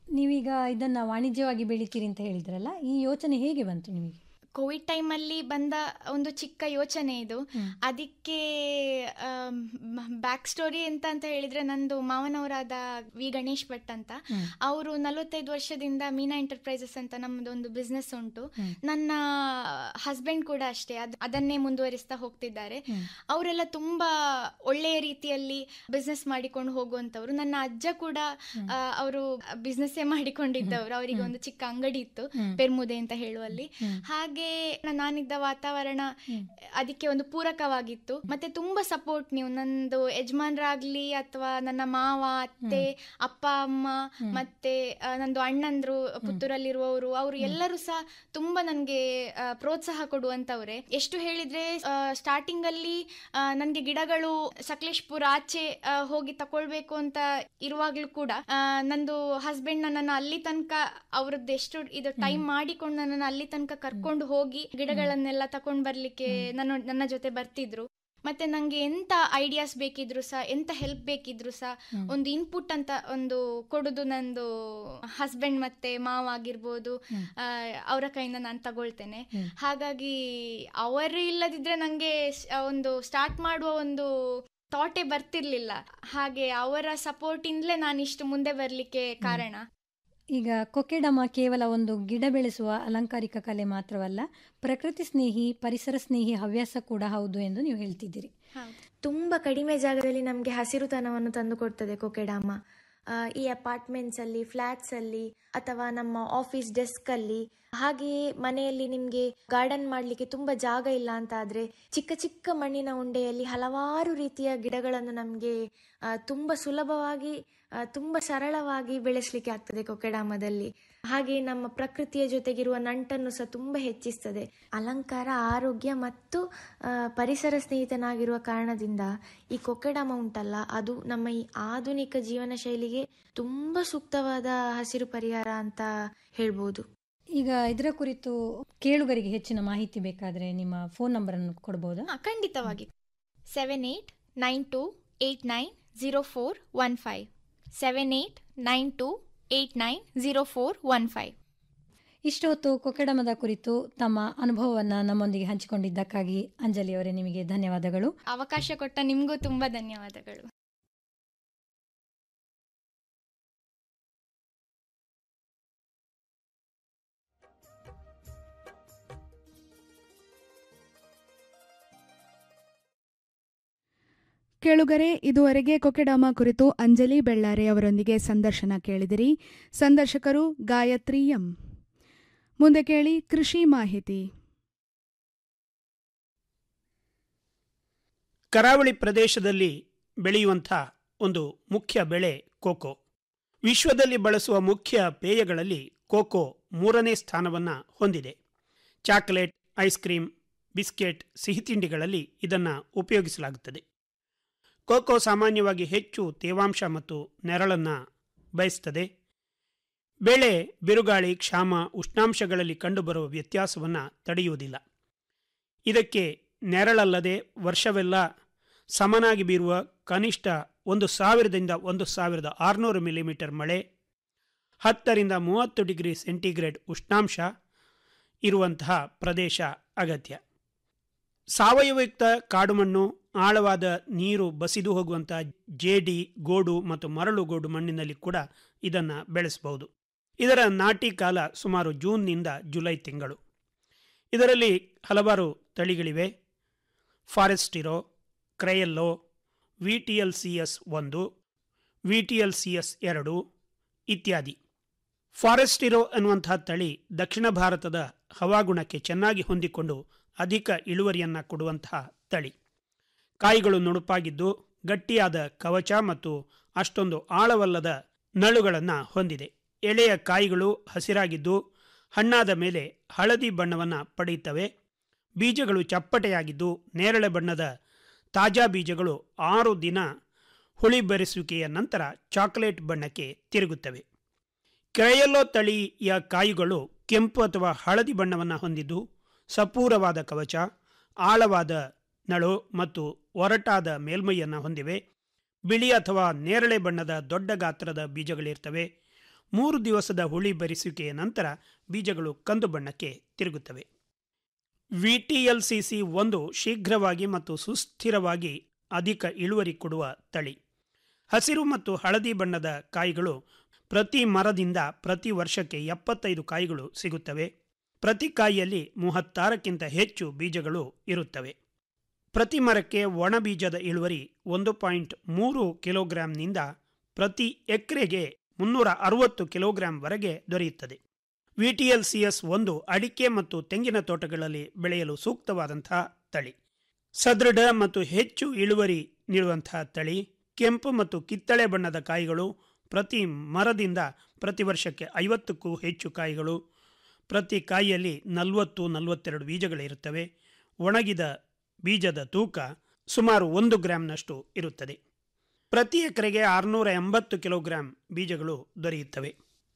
[SPEAKER 4] ನೀವೀಗ ಇದನ್ನ ವಾಣಿಜ್ಯವಾಗಿ ಬೆಳಿತೀರಿ ಅಂತ ಹೇಳಿದ್ರಲ್ಲ ಈ ಯೋಚನೆ ಹೇಗೆ ಬಂತು ನಿಮಗೆ
[SPEAKER 6] ಕೋವಿಡ್ ಟೈಮಲ್ಲಿ ಬಂದ ಒಂದು ಚಿಕ್ಕ ಯೋಚನೆ ಇದು
[SPEAKER 4] ಹ್ಮ್.
[SPEAKER 6] ಅದಕ್ಕೆ ಬ್ಯಾಕ್ ಸ್ಟೋರಿ ಎಂತ ಅಂತ ಹೇಳಿದ್ರೆ ನಂದು ಮಾವನವರಾದ ವಿ ಗಣೇಶ್ ಭಟ್ ಅಂತ
[SPEAKER 4] ಹ್ಮ್.
[SPEAKER 6] ಅವರು ನಲವತ್ತೈದು ವರ್ಷದಿಂದ ಮೀನಾ ಎಂಟರ್ಪ್ರೈಸಸ್ ಅಂತ ನಮ್ದು ಒಂದು ಬಿಸ್ನೆಸ್ ಉಂಟು
[SPEAKER 4] ಹ್ಮ್.
[SPEAKER 6] ನನ್ನ ಹಸ್ಬೆಂಡ್ ಕೂಡ ಅಷ್ಟೇ ಅದ್ ಅದನ್ನೇ ಮುಂದುವರಿಸ್ತಾ ಹೋಗ್ತಿದ್ದಾರೆ
[SPEAKER 4] ಹ್ಮ್.
[SPEAKER 6] ಅವರೆಲ್ಲ ತುಂಬಾ ಒಳ್ಳೆಯ ರೀತಿಯಲ್ಲಿ ಬಿಸ್ನೆಸ್ ಮಾಡಿಕೊಂಡು ಹೋಗುವಂತವ್ರು ನನ್ನ ಅಜ್ಜ ಕೂಡ
[SPEAKER 4] ಹ್ಮ್.
[SPEAKER 6] ಅವರು ಬಿಸ್ನೆಸ್ಸೇ ಮಾಡಿಕೊಂಡಿದ್ದವರು ಅವರಿಗೆ ಒಂದು ಚಿಕ್ಕ ಅಂಗಡಿ ಇತ್ತು
[SPEAKER 4] ಹ್ಮ್.
[SPEAKER 6] ಪೆರ್ಮುದೆ ಅಂತ ಹೇಳುವಲ್ಲಿ
[SPEAKER 4] ಹ್ಮ್.
[SPEAKER 6] ಹಾಗೆ ನಾನಿದ್ದ ವಾತಾವರಣ
[SPEAKER 4] ಹ್ಮ್.
[SPEAKER 6] ಅದಕ್ಕೆ ಒಂದು ಪೂರಕವಾಗಿತ್ತು ಮತ್ತೆ ತುಂಬಾ ಸಪೋರ್ಟ್ ನೀವು ನಂದು ಯಜಮಾನ್ರಾಗ್ಲಿ ಅಥವಾ ನನ್ನ ಮಾವ ಅತ್ತೆ ಅಪ್ಪ ಅಮ್ಮ
[SPEAKER 4] ಹ್ಮ್.
[SPEAKER 6] ಮತ್ತೆ ಆ, ನಂದು ಅಣ್ಣಂದ್ರು ಪುತ್ತೂರಲ್ಲಿರುವವರು ಅವರು ಎಲ್ಲರೂ ಸಹ ತುಂಬಾ ನನ್ಗೆ ಆ, ಪ್ರೋತ್ಸಾಹ ಕೊಡುವಂತವ್ರೆ ಎಷ್ಟು ಹೇಳಿದ್ರೆ ಸ್ಟಾರ್ಟಿಂಗ್ ಅಲ್ಲಿ ಆ, ನನ್ಗೆ ಗಿಡಗಳು ಸಕಲೇಶ್ಪುರ ಆಚೆ ಆ, ಹೋಗಿ ತಕೊಳ್ಬೇಕು ಅಂತ ಇರುವಾಗ್ಲೂ ಕೂಡ ಆ, ನಂದು ಹಸ್ಬೆಂಡ್ ನನ್ನನ್ನು ಅಲ್ಲಿ ತನಕ ಅವ್ರದ್ದು ಎಷ್ಟು ಇದು ಟೈಮ್ ಮಾಡಿಕೊಂಡು ನನ್ನನ್ನು ಅಲ್ಲಿ ತನಕ ಕರ್ಕೊಂಡು ಹೋಗಿ ಗಿಡಗಳನ್ನೆಲ್ಲ ತಕೊಂಡ್ ಬರ್ಲಿಕ್ಕೆ ನನ್ನ ನನ್ನ ಜೊತೆ ಬರ್ತಿದ್ರು ಮತ್ತೆ ನಂಗೆ ಎಂತ ಐಡಿಯಾಸ್ ಬೇಕಿದ್ರು ಸಹ ಎಂತ ಹೆಲ್ಪ್ ಬೇಕಿದ್ರು ಸಹ
[SPEAKER 4] ಹ್ಮ್.
[SPEAKER 6] ಒಂದು ಇನ್ಪುಟ್ ಅಂತ ಒಂದು ಕೊಡುದು ನಂದು ಹಸ್ಬೆಂಡ್ ಮತ್ತೆ ಮಾವ ಆಗಿರ್ಬೋದು
[SPEAKER 4] ಹ್ಮ್.
[SPEAKER 6] ಅವರ ಕೈಯಿಂದ ನಾನು ತಗೊಳ್ತೇನೆ
[SPEAKER 4] ಹ್ಮ್.
[SPEAKER 6] ಹಾಗಾಗಿ ಅವರು ಇಲ್ಲದಿದ್ರೆ ನಂಗೆ ಸ್- ಒಂದು ಸ್ಟಾರ್ಟ್ ಮಾಡುವ ಒಂದು ಥಾಟೇ ಬರ್ತಿರ್ಲಿಲ್ಲ ಹಾಗೆ ಅವರ ಸಪೋರ್ಟ್ ಇಂದಲೇ ನಾನು ಇಷ್ಟು ಮುಂದೆ ಬರ್ಲಿಕ್ಕೆ ಕಾರಣ
[SPEAKER 4] ಈಗ ಕೊಕೆಡಮ ಕೇವಲ ಒಂದು ಗಿಡ ಬೆಳೆಸುವ ಅಲಂಕಾರಿಕ ಕಲೆ ಮಾತ್ರವಲ್ಲ ಪ್ರಕೃತಿ ಸ್ನೇಹಿ ಪರಿಸರ ಸ್ನೇಹಿ ಹವ್ಯಾಸ ಕೂಡ ಹೌದು ಎಂದು ನೀವು ಹೇಳ್ತಿದ್ದೀರಿ
[SPEAKER 5] ತುಂಬ ಕಡಿಮೆ ಜಾಗದಲ್ಲಿ ನಮಗೆ ಹಸಿರುತನವನ್ನು ತಂದುಕೊಡ್ತದೆ ಕೊಕೆಡಾಮ ಆ, ಈ ಅಪಾರ್ಟ್ಮೆಂಟ್ಸಲ್ಲಿ ಫ್ಲ್ಯಾಟ್ಸಲ್ಲಿ ಅಥವಾ ನಮ್ಮ ಆಫೀಸ್ ಡೆಸ್ಕಲ್ಲಿ ಹಾಗೆಯೇ ಮನೆಯಲ್ಲಿ ನಿಮಗೆ ಗಾರ್ಡನ್ ಮಾಡಲಿಕ್ಕೆ ತುಂಬ ಜಾಗ ಇಲ್ಲ ಅಂತ ಆದರೆ ಚಿಕ್ಕ ಚಿಕ್ಕ ಮಣ್ಣಿನ ಉಂಡೆಯಲ್ಲಿ ಹಲವಾರು ರೀತಿಯ ಗಿಡಗಳನ್ನು ನಮಗೆ ತುಂಬ ಸುಲಭವಾಗಿ ಆ, ತುಂಬ ಸರಳವಾಗಿ ಬೆಳೆಸಲಿಕ್ಕೆ ಆಗ್ತದೆ ಕೊಕೆಡಾಮದಲ್ಲಿ ಹಾಗೆ ನಮ್ಮ ಪ್ರಕೃತಿಯ ಜೊತೆಗಿರುವ ನಂಟನ್ನು ಸಹ ತುಂಬ ಹೆಚ್ಚಿಸ್ತದೆ ಅಲಂಕಾರ ಆರೋಗ್ಯ ಮತ್ತು ಆ, ಪರಿಸರ ಸ್ನೇಹಿತನಾಗಿರುವ ಕಾರಣದಿಂದ ಈ ಕೊಕೆಡಾಮ ಉಂಟಲ್ಲ ಅದು ನಮ್ಮ ಈ ಆಧುನಿಕ ಜೀವನ ಶೈಲಿಗೆ ತುಂಬ ಸೂಕ್ತವಾದ ಹಸಿರು ಪರಿಹಾರ ಅಂತ ಹೇಳ್ಬೋದು
[SPEAKER 4] ಈಗ ಇದರ ಕುರಿತು ಕೇಳುಗರಿಗೆ ಹೆಚ್ಚಿನ ಮಾಹಿತಿ ಬೇಕಾದ್ರೆ ನಿಮ್ಮ ಫೋನ್ ನಂಬರ್ ಅನ್ನು ಕೊಡಬಹುದಾ
[SPEAKER 6] ಹಾ, ಖಂಡಿತವಾಗಿ seven eight nine two eight nine zero four one five seven eight nine two eight nine zero four one five
[SPEAKER 4] ಇಷ್ಟು ಹೊತ್ತು ಕೊಕೆಡಮದ ಕುರಿತು ತಮ್ಮ ಅನುಭವವನ್ನ ನಮ್ಮೊಂದಿಗೆ ಹಂಚಿಕೊಂಡಿದ್ದಕ್ಕಾಗಿ ಅಂಜಲಿ ಅವರೇ ನಿಮಗೆ ಧನ್ಯವಾದಗಳು
[SPEAKER 6] ಅವಕಾಶ ಕೊಟ್ಟ ನಿಮಗೂ ತುಂಬಾ ಧನ್ಯವಾದಗಳು
[SPEAKER 3] ಕೇಳುಗರೆ ಇದುವರೆಗೆ ಕೊಕೆಡಾಮ ಕುರಿತು ಅಂಜಲಿ ಬೆಳ್ಳಾರೆ ಅವರೊಂದಿಗೆ ಸಂದರ್ಶನ ಕೇಳಿದಿರಿ ಸಂದರ್ಶಕರು ಗಾಯತ್ರಿ ಎಂ ಮುಂದೆ ಕೇಳಿ ಕೃಷಿ ಮಾಹಿತಿ
[SPEAKER 7] ಕರಾವಳಿ ಪ್ರದೇಶದಲ್ಲಿ ಬೆಳೆಯುವಂಥ ಒಂದು ಮುಖ್ಯ ಬೆಳೆ ಕೋಕೋ ವಿಶ್ವದಲ್ಲಿ ಬಳಸುವ ಮುಖ್ಯ ಪೇಯಗಳಲ್ಲಿ ಕೋಕೋ ಮೂರನೇ ಸ್ಥಾನವನ್ನು ಹೊಂದಿದೆ ಚಾಕೊಲೇಟ್ ಐಸ್ ಕ್ರೀಮ್ ಬಿಸ್ಕೆಟ್ ಸಿಹಿತಿಂಡಿಗಳಲ್ಲಿ ಇದನ್ನು ಉಪಯೋಗಿಸಲಾಗುತ್ತದೆ ಕೋಕೋ ಸಾಮಾನ್ಯವಾಗಿ ಹೆಚ್ಚು ತೇವಾಂಶ ಮತ್ತು ನೆರಳನ್ನು ಬಯಸ್ತದೆ ಬೆಳೆ ಬಿರುಗಾಳಿ ಕ್ಷಾಮ ಉಷ್ಣಾಂಶಗಳಲ್ಲಿ ಕಂಡುಬರುವ ವ್ಯತ್ಯಾಸವನ್ನು ತಡೆಯುವುದಿಲ್ಲ ಇದಕ್ಕೆ ನೆರಳಲ್ಲದೆ ವರ್ಷವೆಲ್ಲ ಸಮನಾಗಿ ಬೀರುವ ಕನಿಷ್ಠ ಒಂದು ಸಾವಿರದಿಂದ ಒಂದು ಸಾವಿರದ ಆರುನೂರು ಮಿಲಿಮೀಟರ್ ಮಳೆ ಹತ್ತರಿಂದ ಮೂವತ್ತು ಡಿಗ್ರಿ ಸೆಂಟಿಗ್ರೇಡ್ ಉಷ್ಣಾಂಶ ಇರುವಂತಹ ಪ್ರದೇಶ ಅಗತ್ಯ ಸಾವಯವಯುಕ್ತ ಕಾಡುಮಣ್ಣು ಆಳವಾದ ನೀರು ಬಸಿದು ಹೋಗುವಂಥ ಜೇಡಿ ಗೋಡು ಮತ್ತು ಮರಳು ಗೋಡು ಮಣ್ಣಿನಲ್ಲಿ ಕೂಡ ಇದನ್ನು ಬೆಳೆಸಬಹುದು ಇದರ ನಾಟಿ ಕಾಲ ಸುಮಾರು ಜೂನ್ನಿಂದ ಜುಲೈ ತಿಂಗಳು ಇದರಲ್ಲಿ ಹಲವಾರು ತಳಿಗಳಿವೆ forastero criollo V T L C S ಒಂದು V T L C S ಎರಡು ಇತ್ಯಾದಿ ಫಾರೆಸ್ಟಿರೋ ಅನ್ನುವಂತಹ ತಳಿ ದಕ್ಷಿಣ ಭಾರತದ ಹವಾಗುಣಕ್ಕೆ ಚೆನ್ನಾಗಿ ಹೊಂದಿಕೊಂಡು ಅಧಿಕ ಇಳುವರಿಯನ್ನು ಕೊಡುವಂತಹ ತಳಿ ಕಾಯಿಗಳು ನುಣುಪಾಗಿದ್ದು ಗಟ್ಟಿಯಾದ ಕವಚ ಮತ್ತು ಅಷ್ಟೊಂದು ಆಳವಲ್ಲದ ನಳುಗಳನ್ನು ಹೊಂದಿದೆ ಎಳೆಯ ಕಾಯಿಗಳು ಹಸಿರಾಗಿದ್ದು ಹಣ್ಣಾದ ಮೇಲೆ ಹಳದಿ ಬಣ್ಣವನ್ನು ಪಡೆಯುತ್ತವೆ ಬೀಜಗಳು ಚಪ್ಪಟೆಯಾಗಿದ್ದು ನೇರಳೆ ಬಣ್ಣದ ತಾಜಾ ಬೀಜಗಳು ಆರು ದಿನ ಹುಳಿ ಬೆರೆಸುವಿಕೆಯ ನಂತರ ಚಾಕೊಲೇಟ್ ಬಣ್ಣಕ್ಕೆ ತಿರುಗುತ್ತವೆ ಕ್ರಯಲ್ಲೋ ತಳಿಯ ಕಾಯಿಗಳು ಕೆಂಪು ಅಥವಾ ಹಳದಿ ಬಣ್ಣವನ್ನು ಹೊಂದಿದ್ದು ಸಪೂರವಾದ ಕವಚ ಆಳವಾದ ನಳು ಮತ್ತು ಒರಟಾದ ಮೇಲ್ಮೈಯನ್ನು ಹೊಂದಿವೆ ಬಿಳಿ ಅಥವಾ ನೇರಳೆ ಬಣ್ಣದ ದೊಡ್ಡ ಗಾತ್ರದ ಬೀಜಗಳಿರ್ತವೆ ಮೂರು ದಿವಸದ ಹುಳಿ ಬರಿಸುವಿಕೆಯ ನಂತರ ಬೀಜಗಳು ಕಂದು ಬಣ್ಣಕ್ಕೆ ತಿರುಗುತ್ತವೆ ವಿಟಿಎಲ್ಸಿಸಿ ಒಂದು ಶೀಘ್ರವಾಗಿ ಮತ್ತು ಸುಸ್ಥಿರವಾಗಿ ಅಧಿಕ ಇಳುವರಿ ಕೊಡುವ ತಳಿ ಹಸಿರು ಮತ್ತು ಹಳದಿ ಬಣ್ಣದ ಕಾಯಿಗಳು ಪ್ರತಿ ಮರದಿಂದ ಪ್ರತಿ ವರ್ಷಕ್ಕೆ ಎಪ್ಪತ್ತೈದು ಕಾಯಿಗಳು ಸಿಗುತ್ತವೆ ಪ್ರತಿ ಕಾಯಿಯಲ್ಲಿ ಮೂವತ್ತಾರಕ್ಕಿಂತ ಹೆಚ್ಚು ಬೀಜಗಳು ಇರುತ್ತವೆ ಪ್ರತಿ ಮರಕ್ಕೆ ಒಣ ಬೀಜದ ಇಳುವರಿ ಒಂದು ಪಾಯಿಂಟ್ ಮೂರು ಕಿಲೋಗ್ರಾಂನಿಂದ ಪ್ರತಿ ಎಕರೆಗೆ ಮುನ್ನೂರ ಅರವತ್ತು ಕಿಲೋಗ್ರಾಂವರೆಗೆ ದೊರೆಯುತ್ತದೆ ವಿಟಿಎಲ್ಸಿಎಸ್ ಒಂದು ಅಡಿಕೆ ಮತ್ತು ತೆಂಗಿನ ತೋಟಗಳಲ್ಲಿ ಬೆಳೆಯಲು ಸೂಕ್ತವಾದಂತಹ ತಳಿ ಸದೃಢ ಮತ್ತು ಹೆಚ್ಚು ಇಳುವರಿ ನೀಡುವಂತಹ ತಳಿ ಕೆಂಪು ಮತ್ತು ಕಿತ್ತಳೆ ಬಣ್ಣದ ಕಾಯಿಗಳು ಪ್ರತಿ ಮರದಿಂದ ಪ್ರತಿ ವರ್ಷಕ್ಕೆ ಐವತ್ತಕ್ಕೂ ಹೆಚ್ಚು ಕಾಯಿಗಳು ಪ್ರತಿ ಕಾಯಿಯಲ್ಲಿ ನಲವತ್ತು ನಲವತ್ತೆರಡು ಬೀಜಗಳಿರುತ್ತವೆ ಒಣಗಿದ ಬೀಜದ ತೂಕ ಸುಮಾರು ಒಂದು ಗ್ರಾಂನಷ್ಟು ಇರುತ್ತದೆ ಪ್ರತಿ ಎಕರೆಗೆ ಆರುನೂರ ಎಂಬತ್ತು ಕಿಲೋಗ್ರಾಂ ಬೀಜಗಳು ದೊರೆಯುತ್ತವೆ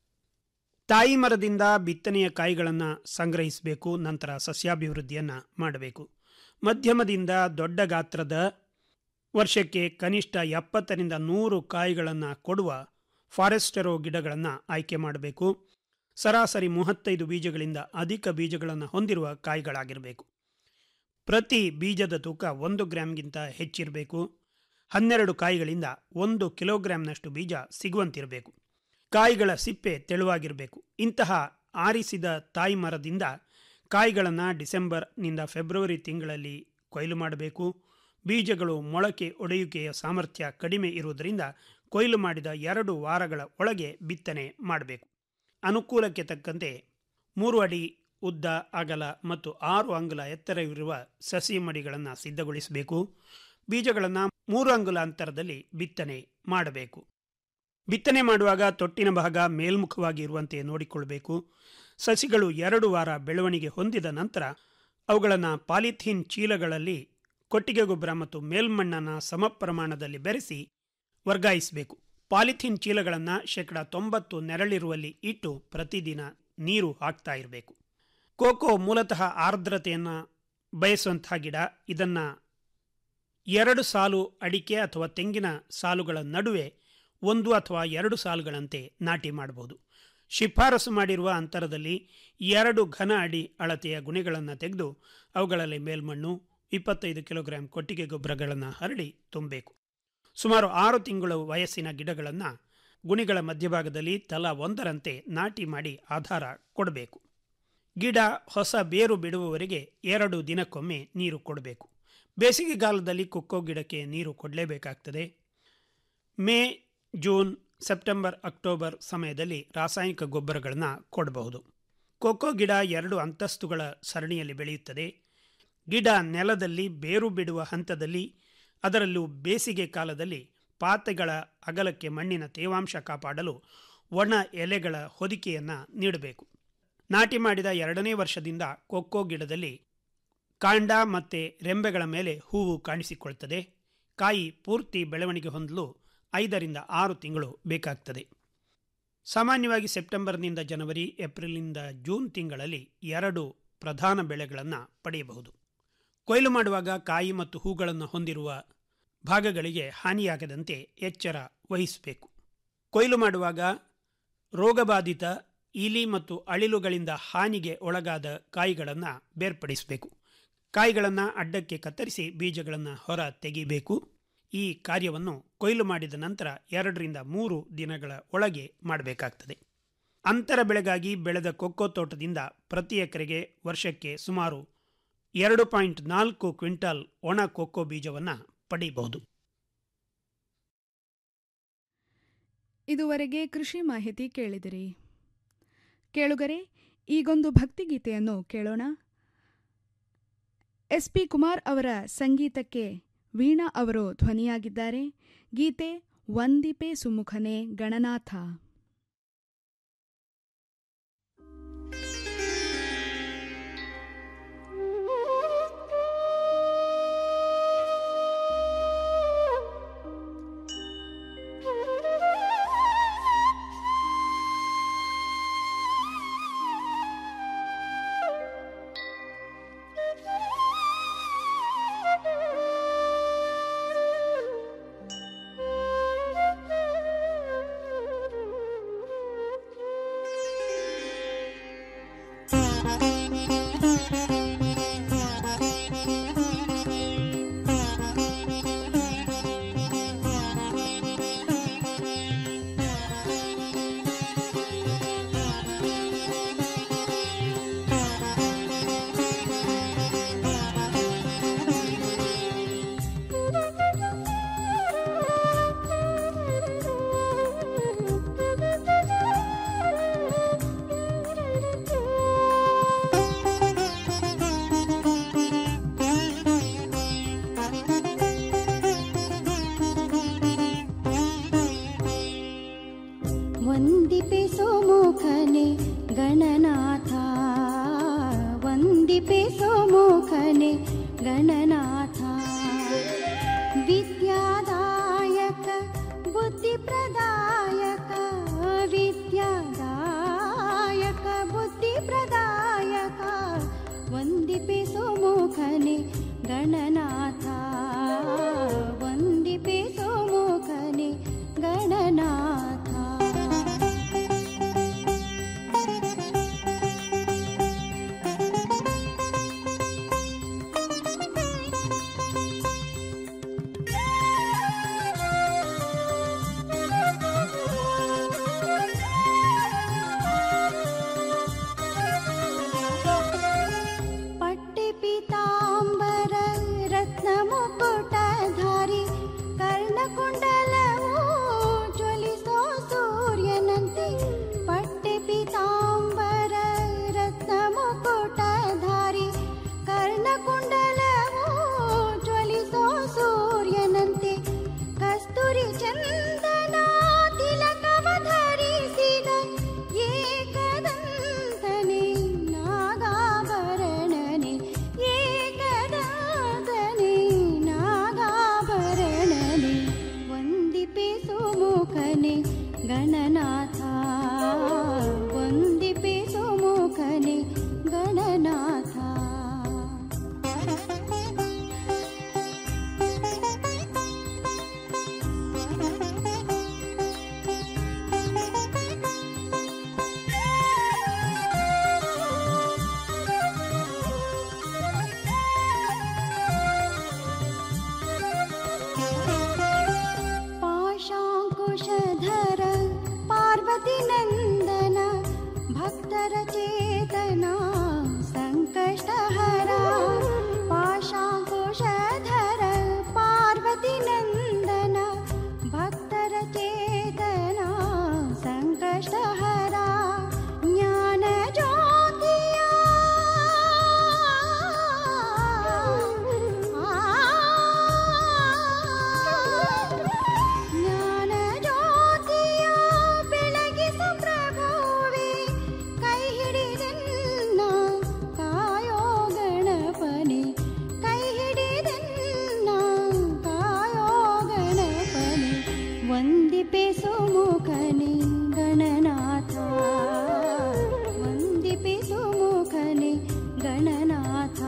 [SPEAKER 7] ತಾಯಿ ಮರದಿಂದ ಬಿತ್ತನೆಯ ಕಾಯಿಗಳನ್ನು ಸಂಗ್ರಹಿಸಬೇಕು ನಂತರ ಸಸ್ಯಾಭಿವೃದ್ಧಿಯನ್ನು ಮಾಡಬೇಕು ಮಧ್ಯಮದಿಂದ ದೊಡ್ಡ ಗಾತ್ರದ ವರ್ಷಕ್ಕೆ ಕನಿಷ್ಠ ಎಪ್ಪತ್ತರಿಂದ ನೂರು ಕಾಯಿಗಳನ್ನು ಕೊಡುವ ಫಾರೆಸ್ಟೆರೋ ಗಿಡಗಳನ್ನು ಆಯ್ಕೆ ಮಾಡಬೇಕು ಸರಾಸರಿ ಮೂವತ್ತೈದು ಬೀಜಗಳಿಂದ ಅಧಿಕ ಬೀಜಗಳನ್ನು ಹೊಂದಿರುವ ಕಾಯಿಗಳಾಗಿರಬೇಕು ಪ್ರತಿ ಬೀಜದ ತೂಕ ಒಂದು ಗ್ರಾಂಗಿಂತ ಹೆಚ್ಚಿರಬೇಕು ಹನ್ನೆರಡು ಕಾಯಿಗಳಿಂದ ಒಂದು ಕಿಲೋಗ್ರಾಂನಷ್ಟು ಬೀಜ ಸಿಗುವಂತಿರಬೇಕು ಕಾಯಿಗಳ ಸಿಪ್ಪೆ ತೆಳುವಾಗಿರಬೇಕು ಇಂತಹ ಆರಿಸಿದ ತಾಯಿ ಮರದಿಂದ ಕಾಯಿಗಳನ್ನು ಡಿಸೆಂಬರ್ನಿಂದ ಫೆಬ್ರವರಿ ತಿಂಗಳಲ್ಲಿ ಕೊಯ್ಲು ಮಾಡಬೇಕು ಬೀಜಗಳು ಮೊಳಕೆ ಒಡೆಯುವಿಕೆಯ ಸಾಮರ್ಥ್ಯ ಕಡಿಮೆ ಇರುವುದರಿಂದ ಕೊಯ್ಲು ಮಾಡಿದ ಎರಡು ವಾರಗಳ ಒಳಗೆ ಬಿತ್ತನೆ ಮಾಡಬೇಕು ಅನುಕೂಲಕ್ಕೆ ತಕ್ಕಂತೆ ಮೂರು ಅಡಿ ಉದ್ದ ಅಗಲ ಮತ್ತು ಆರು ಅಂಗುಲ ಎತ್ತರವಿರುವ ಸಸಿ ಮಡಿಗಳನ್ನು ಸಿದ್ಧಗೊಳಿಸಬೇಕು ಬೀಜಗಳನ್ನು ಮೂರು ಅಂಗುಲ ಅಂತರದಲ್ಲಿ ಬಿತ್ತನೆ ಮಾಡಬೇಕು ಬಿತ್ತನೆ ಮಾಡುವಾಗ ತೊಟ್ಟಿನ ಭಾಗ ಮೇಲ್ಮುಖವಾಗಿ ಇರುವಂತೆ ನೋಡಿಕೊಳ್ಳಬೇಕು ಸಸಿಗಳು ಎರಡು ವಾರ ಬೆಳವಣಿಗೆ ಹೊಂದಿದ ನಂತರ ಅವುಗಳನ್ನು ಪಾಲಿಥೀನ್ ಚೀಲಗಳಲ್ಲಿ ಕೊಟ್ಟಿಗೆ ಗೊಬ್ಬರ ಮತ್ತು ಮೇಲ್ಮಣ್ಣನ್ನು ಸಮ ಪ್ರಮಾಣದಲ್ಲಿ ಬೆರೆಸಿ ವರ್ಗಾಯಿಸಬೇಕು ಪಾಲಿಥೀನ್ ಚೀಲಗಳನ್ನು ಶೇಕಡ ತೊಂಬತ್ತು ನೆರಳಿರುವಲ್ಲಿ ಇಟ್ಟು ಪ್ರತಿದಿನ ನೀರು ಹಾಕ್ತಾ ಇರಬೇಕು ಕೋಕೋ ಮೂಲತಃ ಆರ್ದ್ರತೆಯನ್ನು ಬಯಸುವಂತಹ ಗಿಡ ಇದನ್ನು ಎರಡು ಸಾಲು ಅಡಿಕೆ ಅಥವಾ ತೆಂಗಿನ ಸಾಲುಗಳ ನಡುವೆ ಒಂದು ಅಥವಾ ಎರಡು ಸಾಲುಗಳಂತೆ ನಾಟಿ ಮಾಡಬಹುದು ಶಿಫಾರಸು ಮಾಡಿರುವ ಅಂತರದಲ್ಲಿ ಎರಡು ಘನ ಅಡಿ ಅಳತೆಯ ಗುಣೆಗಳನ್ನು ತೆಗೆದು ಅವುಗಳಲ್ಲಿ ಮೇಲ್ಮಣ್ಣು ಇಪ್ಪತ್ತೈದು ಕಿಲೋಗ್ರಾಂ ಕೊಟ್ಟಿಗೆ ಗೊಬ್ಬರಗಳನ್ನು ಹರಡಿ ತುಂಬಬೇಕು ಸುಮಾರು ಆರು ತಿಂಗಳು ವಯಸ್ಸಿನ ಗಿಡಗಳನ್ನು ಗುಣಿಗಳ ಮಧ್ಯಭಾಗದಲ್ಲಿ ತಲಾ ಒಂದರಂತೆ ನಾಟಿ ಮಾಡಿ ಆಧಾರ ಕೊಡಬೇಕು ಗಿಡ ಹೊಸ ಬೇರು ಬಿಡುವವರೆಗೆ ಎರಡು ದಿನಕ್ಕೊಮ್ಮೆ ನೀರು ಕೊಡಬೇಕು ಬೇಸಿಗೆಗಾಲದಲ್ಲಿ ಕೊಕ್ಕೋ ಗಿಡಕ್ಕೆ ನೀರು ಕೊಡಲೇಬೇಕಾಗ್ತದೆ ಮೇ ಜೂನ್ ಸೆಪ್ಟೆಂಬರ್ ಅಕ್ಟೋಬರ್ ಸಮಯದಲ್ಲಿ ರಾಸಾಯನಿಕ ಗೊಬ್ಬರಗಳನ್ನು ಕೊಡಬಹುದು ಕೊಕ್ಕೋ ಗಿಡ ಎರಡು ಅಂತಸ್ತುಗಳ ಸರಣಿಯಲ್ಲಿ ಬೆಳೆಯುತ್ತದೆ ಗಿಡ ನೆಲದಲ್ಲಿ ಬೇರು ಬಿಡುವ ಹಂತದಲ್ಲಿ ಅದರಲ್ಲೂ ಬೇಸಿಗೆ ಕಾಲದಲ್ಲಿ ಪಾತೆಗಳ ಅಗಲಕ್ಕೆ ಮಣ್ಣಿನ ತೇವಾಂಶ ಕಾಪಾಡಲು ಒಣ ಎಲೆಗಳ ಹೊದಿಕೆಯನ್ನು ನೀಡಬೇಕು ನಾಟಿ ಮಾಡಿದ ಎರಡನೇ ವರ್ಷದಿಂದ ಕೊಕ್ಕೋ ಗಿಡದಲ್ಲಿ ಕಾಂಡ ಮತ್ತು ರೆಂಬೆಗಳ ಮೇಲೆ ಹೂವು ಕಾಣಿಸಿಕೊಳ್ತದೆ ಕಾಯಿ ಪೂರ್ತಿ ಬೆಳವಣಿಗೆ ಹೊಂದಲು ಐದರಿಂದ ಆರು ತಿಂಗಳು ಬೇಕಾಗ್ತದೆ ಸಾಮಾನ್ಯವಾಗಿ ಸೆಪ್ಟೆಂಬರ್ನಿಂದ ಜನವರಿ ಏಪ್ರಿಲ್ನಿಂದ ಜೂನ್ ತಿಂಗಳಲ್ಲಿ ಎರಡು ಪ್ರಧಾನ ಬೆಳೆಗಳನ್ನು ಪಡೆಯಬಹುದು ಕೊಯ್ಲು ಮಾಡುವಾಗ ಕಾಯಿ ಮತ್ತು ಹೂಗಳನ್ನು ಹೊಂದಿರುವ ಭಾಗಗಳಿಗೆ ಹಾನಿಯಾಗದಂತೆ ಎಚ್ಚರ ವಹಿಸಬೇಕು ಕೊಯ್ಲು ಮಾಡುವಾಗ ರೋಗಬಾಧಿತ ಇಲಿ ಮತ್ತು ಅಳಿಲುಗಳಿಂದ ಹಾನಿಗೆ ಒಳಗಾದ ಕಾಯಿಗಳನ್ನು ಬೇರ್ಪಡಿಸಬೇಕು ಕಾಯಿಗಳನ್ನು ಅಡ್ಡಕ್ಕೆ ಕತ್ತರಿಸಿ ಬೀಜಗಳನ್ನು ಹೊರ ತೆಗಿಬೇಕು ಈ ಕಾರ್ಯವನ್ನು ಕೊಯ್ಲು ಮಾಡಿದ ನಂತರ ಎರಡರಿಂದ ಮೂರು ದಿನಗಳ ಒಳಗೆ ಮಾಡಬೇಕಾಗ್ತದೆ ಅಂತರ ಬೆಳೆಗಾಗಿ ಬೆಳೆದ ಕೊಕ್ಕೋ ತೋಟದಿಂದ ಪ್ರತಿ ಎಕರೆಗೆ ವರ್ಷಕ್ಕೆ ಸುಮಾರು ಎರಡು ಪಾಯಿಂಟ್ ನಾಲ್ಕು ಕ್ವಿಂಟಲ್ ಒಣ ಕೊಕ್ಕೋ ಬೀಜವನ್ನು ಪಡೆಯಬಹುದು
[SPEAKER 3] ಇದುವರೆಗೆ ಕೃಷಿ ಮಾಹಿತಿ ಕೇಳಿದಿರಿ ಕೇಳುಗರೆ ಈಗೊಂದು ಭಕ್ತಿಗೀತೆಯನ್ನು ಕೇಳೋಣ ಎಸ್ ಪಿ ಕುಮಾರ್ ಅವರ ಸಂಗೀತಕ್ಕೆ ವೀಣಾ ಅವರು ಧ್ವನಿಯಾಗಿದ್ದಾರೆ ಗೀತೆ ವಂದಿಪೆ ಸುಮುಖನೆ ಗಣನಾಥ
[SPEAKER 8] Thank you. ವಂದಿಪೆ ಸುಮುಖನೆ ಗಣನಾಥ ವಂದಿಪೆ ಸುಮುಖನೆ ಗಣನಾಥ ವಿದ್ಯಾದಾಯಕ ಬುದ್ಧಿಪ್ರದಾಯಕ ವಿದ್ಯಾದಾಯಕ ಬುದ್ಧಿಪ್ರದಾಯಕ ವಂದಿಪೆ ಸುಮುಖನೆ ಗಣನಾಥ ವಂದಿಪೆ ಸುಮುಖನೆ ಗಣನಾಥ ಪಟ್ಟೆ ಪೀತಾಂಬರ ರತ್ನ ಮುಕುಟಧಾರಿ ಕರ್ಣಕುಂಡಲವು ಜ್ವಲಿಸೋ ಸೂರ್ಯನಂತೆ ಪಟ್ಟೆ ಪೀತಾಂಬರ ರತ್ನ ಮುಕುಟಧಾರಿ ಕರ್ಣಕುಂಡಲವು ಜ್ವಲಿಸೋ ಸೂರ್ಯನಂತೆ ಕಸ್ತೂರಿ ಚಂದನ ತಿಲಕವ ಧರಿಸಿದ ಏಕದಂತನೆ ನಾಗಾಭರಣನೆ ಏಕದಂತನೆ ನಾಗಾಭರಣನೆ ವಂದಿಪೆ ಸುಮುಖನೆ ಗಣನಾಥ ವಂದಿಪೆ ಸುಮುಖನೆ ಗಣನಾಥ पाशाङ्कुशधर पार्वतीनन्दन भक्तर चेतना सङ्कष्टहरा पाशाङ्कुशधर पार्वतीनन्दन भक्तर चेतना सङ्कष्टहरा ज्ञानज्योतिया ಜ್ಞಾನ ಜ್ಯೋತಿಯ ಬೆಳಗಿಸ ಪ್ರಭುವೆ ಕೈ ಹಿಡಿದೆನ್ನ ಕಾಯೋ ಗಣಪನೆ ಕೈ ಹಿಡಿದೆನ್ನ ಕಾಯೋ ಗಣಪನೆ ವಂದಿಪೆ ಸುಮುಖನೆ ಗಣನಾಥ ವಂದಿಪೆ ಸುಮುಖನೆ ಗಣನಾಥ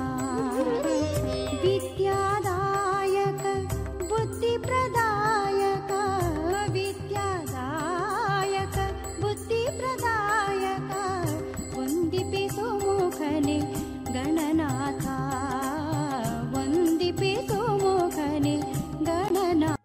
[SPEAKER 8] ವಿದ್ಯಾದಾಯಕ ಬುದ್ಧಿಪ್ರದಾಯಕ ವಿದ್ಯಾದಾಯಕ ಬುದ್ಧಿಪ್ರದಾಯಕ ವಂದಿಪೆ ಸುಮುಖನೆ ಗಣನಾಥ ವಂದಿಪೆ ಸುಮುಖನೆ ಗಣನಾಥ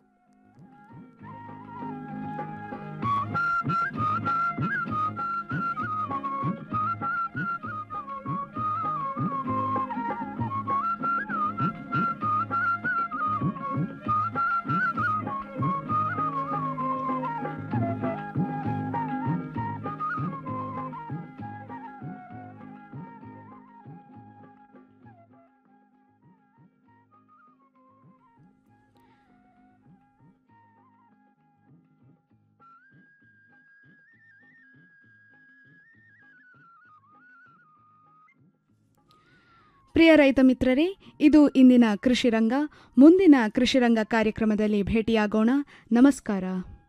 [SPEAKER 3] ಪ್ರಿಯ ರೈತ ಮಿತ್ರರೇ ಇದು ಇಂದಿನ ಕೃಷಿರಂಗ ಮುಂದಿನ ಕೃಷಿರಂಗ ಕಾರ್ಯಕ್ರಮದಲ್ಲಿ ಭೇಟಿಯಾಗೋಣ ನಮಸ್ಕಾರ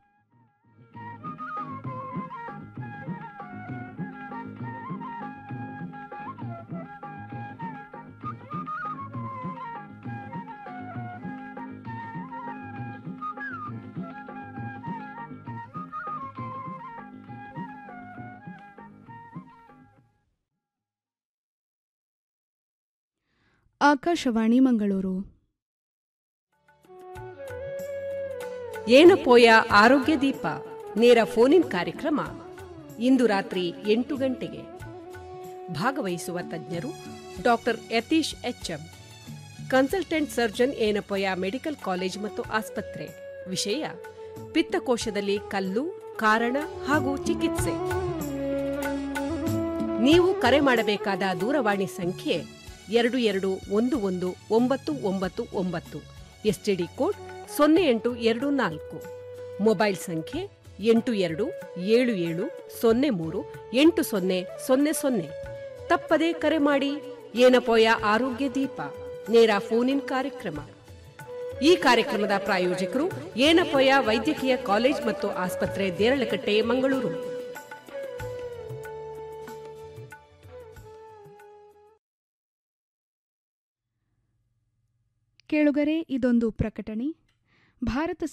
[SPEAKER 3] ಆಕಾಶವಾಣಿ ಮಂಗಳೂರು
[SPEAKER 9] ಏನಪೋಯ ಆರೋಗ್ಯ ದೀಪ ನೇರ ಫೋನಿನ್ ಕಾರ್ಯಕ್ರಮ ಇಂದು ರಾತ್ರಿ ಎಂಟು ಗಂಟೆಗೆ ಭಾಗವಹಿಸುವ ತಜ್ಞರು doctor Yatish H M consultant surgeon Yenepoya medical college ಮತ್ತು ಆಸ್ಪತ್ರೆ ವಿಷಯ ಪಿತ್ತಕೋಶದಲ್ಲಿ ಕಲ್ಲು ಕಾರಣ ಹಾಗೂ ಚಿಕಿತ್ಸೆ ನೀವು ಕರೆ ಮಾಡಬೇಕಾದ ದೂರವಾಣಿ ಸಂಖ್ಯೆ ಎರಡು ಎರಡು ಒಂದು ಒಂದು ಒಂಬತ್ತು ಒಂಬತ್ತು ಒಂಬತ್ತು ಎಸ್ಟಿಡಿ ಕೋಡ್ ಸೊನ್ನೆ ಎಂಟು ಎರಡು ನಾಲ್ಕು ಮೊಬೈಲ್ ಸಂಖ್ಯೆ ಎಂಟು ಎರಡು ಏಳು ಏಳು ಸೊನ್ನೆ ಮೂರು ಎಂಟು ಸೊನ್ನೆ ಸೊನ್ನೆ ಸೊನ್ನೆ ತಪ್ಪದೇ ಕರೆ ಮಾಡಿ ಏನಪೋಯ ಆರೋಗ್ಯ ದೀಪ ನೇರ ಫೋನ್ ಇನ್ ಕಾರ್ಯಕ್ರಮ ಈ ಕಾರ್ಯಕ್ರಮದ ಪ್ರಾಯೋಜಕರು ಏನಪೋಯ ವೈದ್ಯಕೀಯ ಕಾಲೇಜ್ ಮತ್ತು ಆಸ್ಪತ್ರೆ ದೇರಳಕಟ್ಟೆ ಮಂಗಳೂರು
[SPEAKER 3] ಕೇಳುಗರೆ ಇದೊಂದು ಪ್ರಕಟಣೆ ಭಾರತ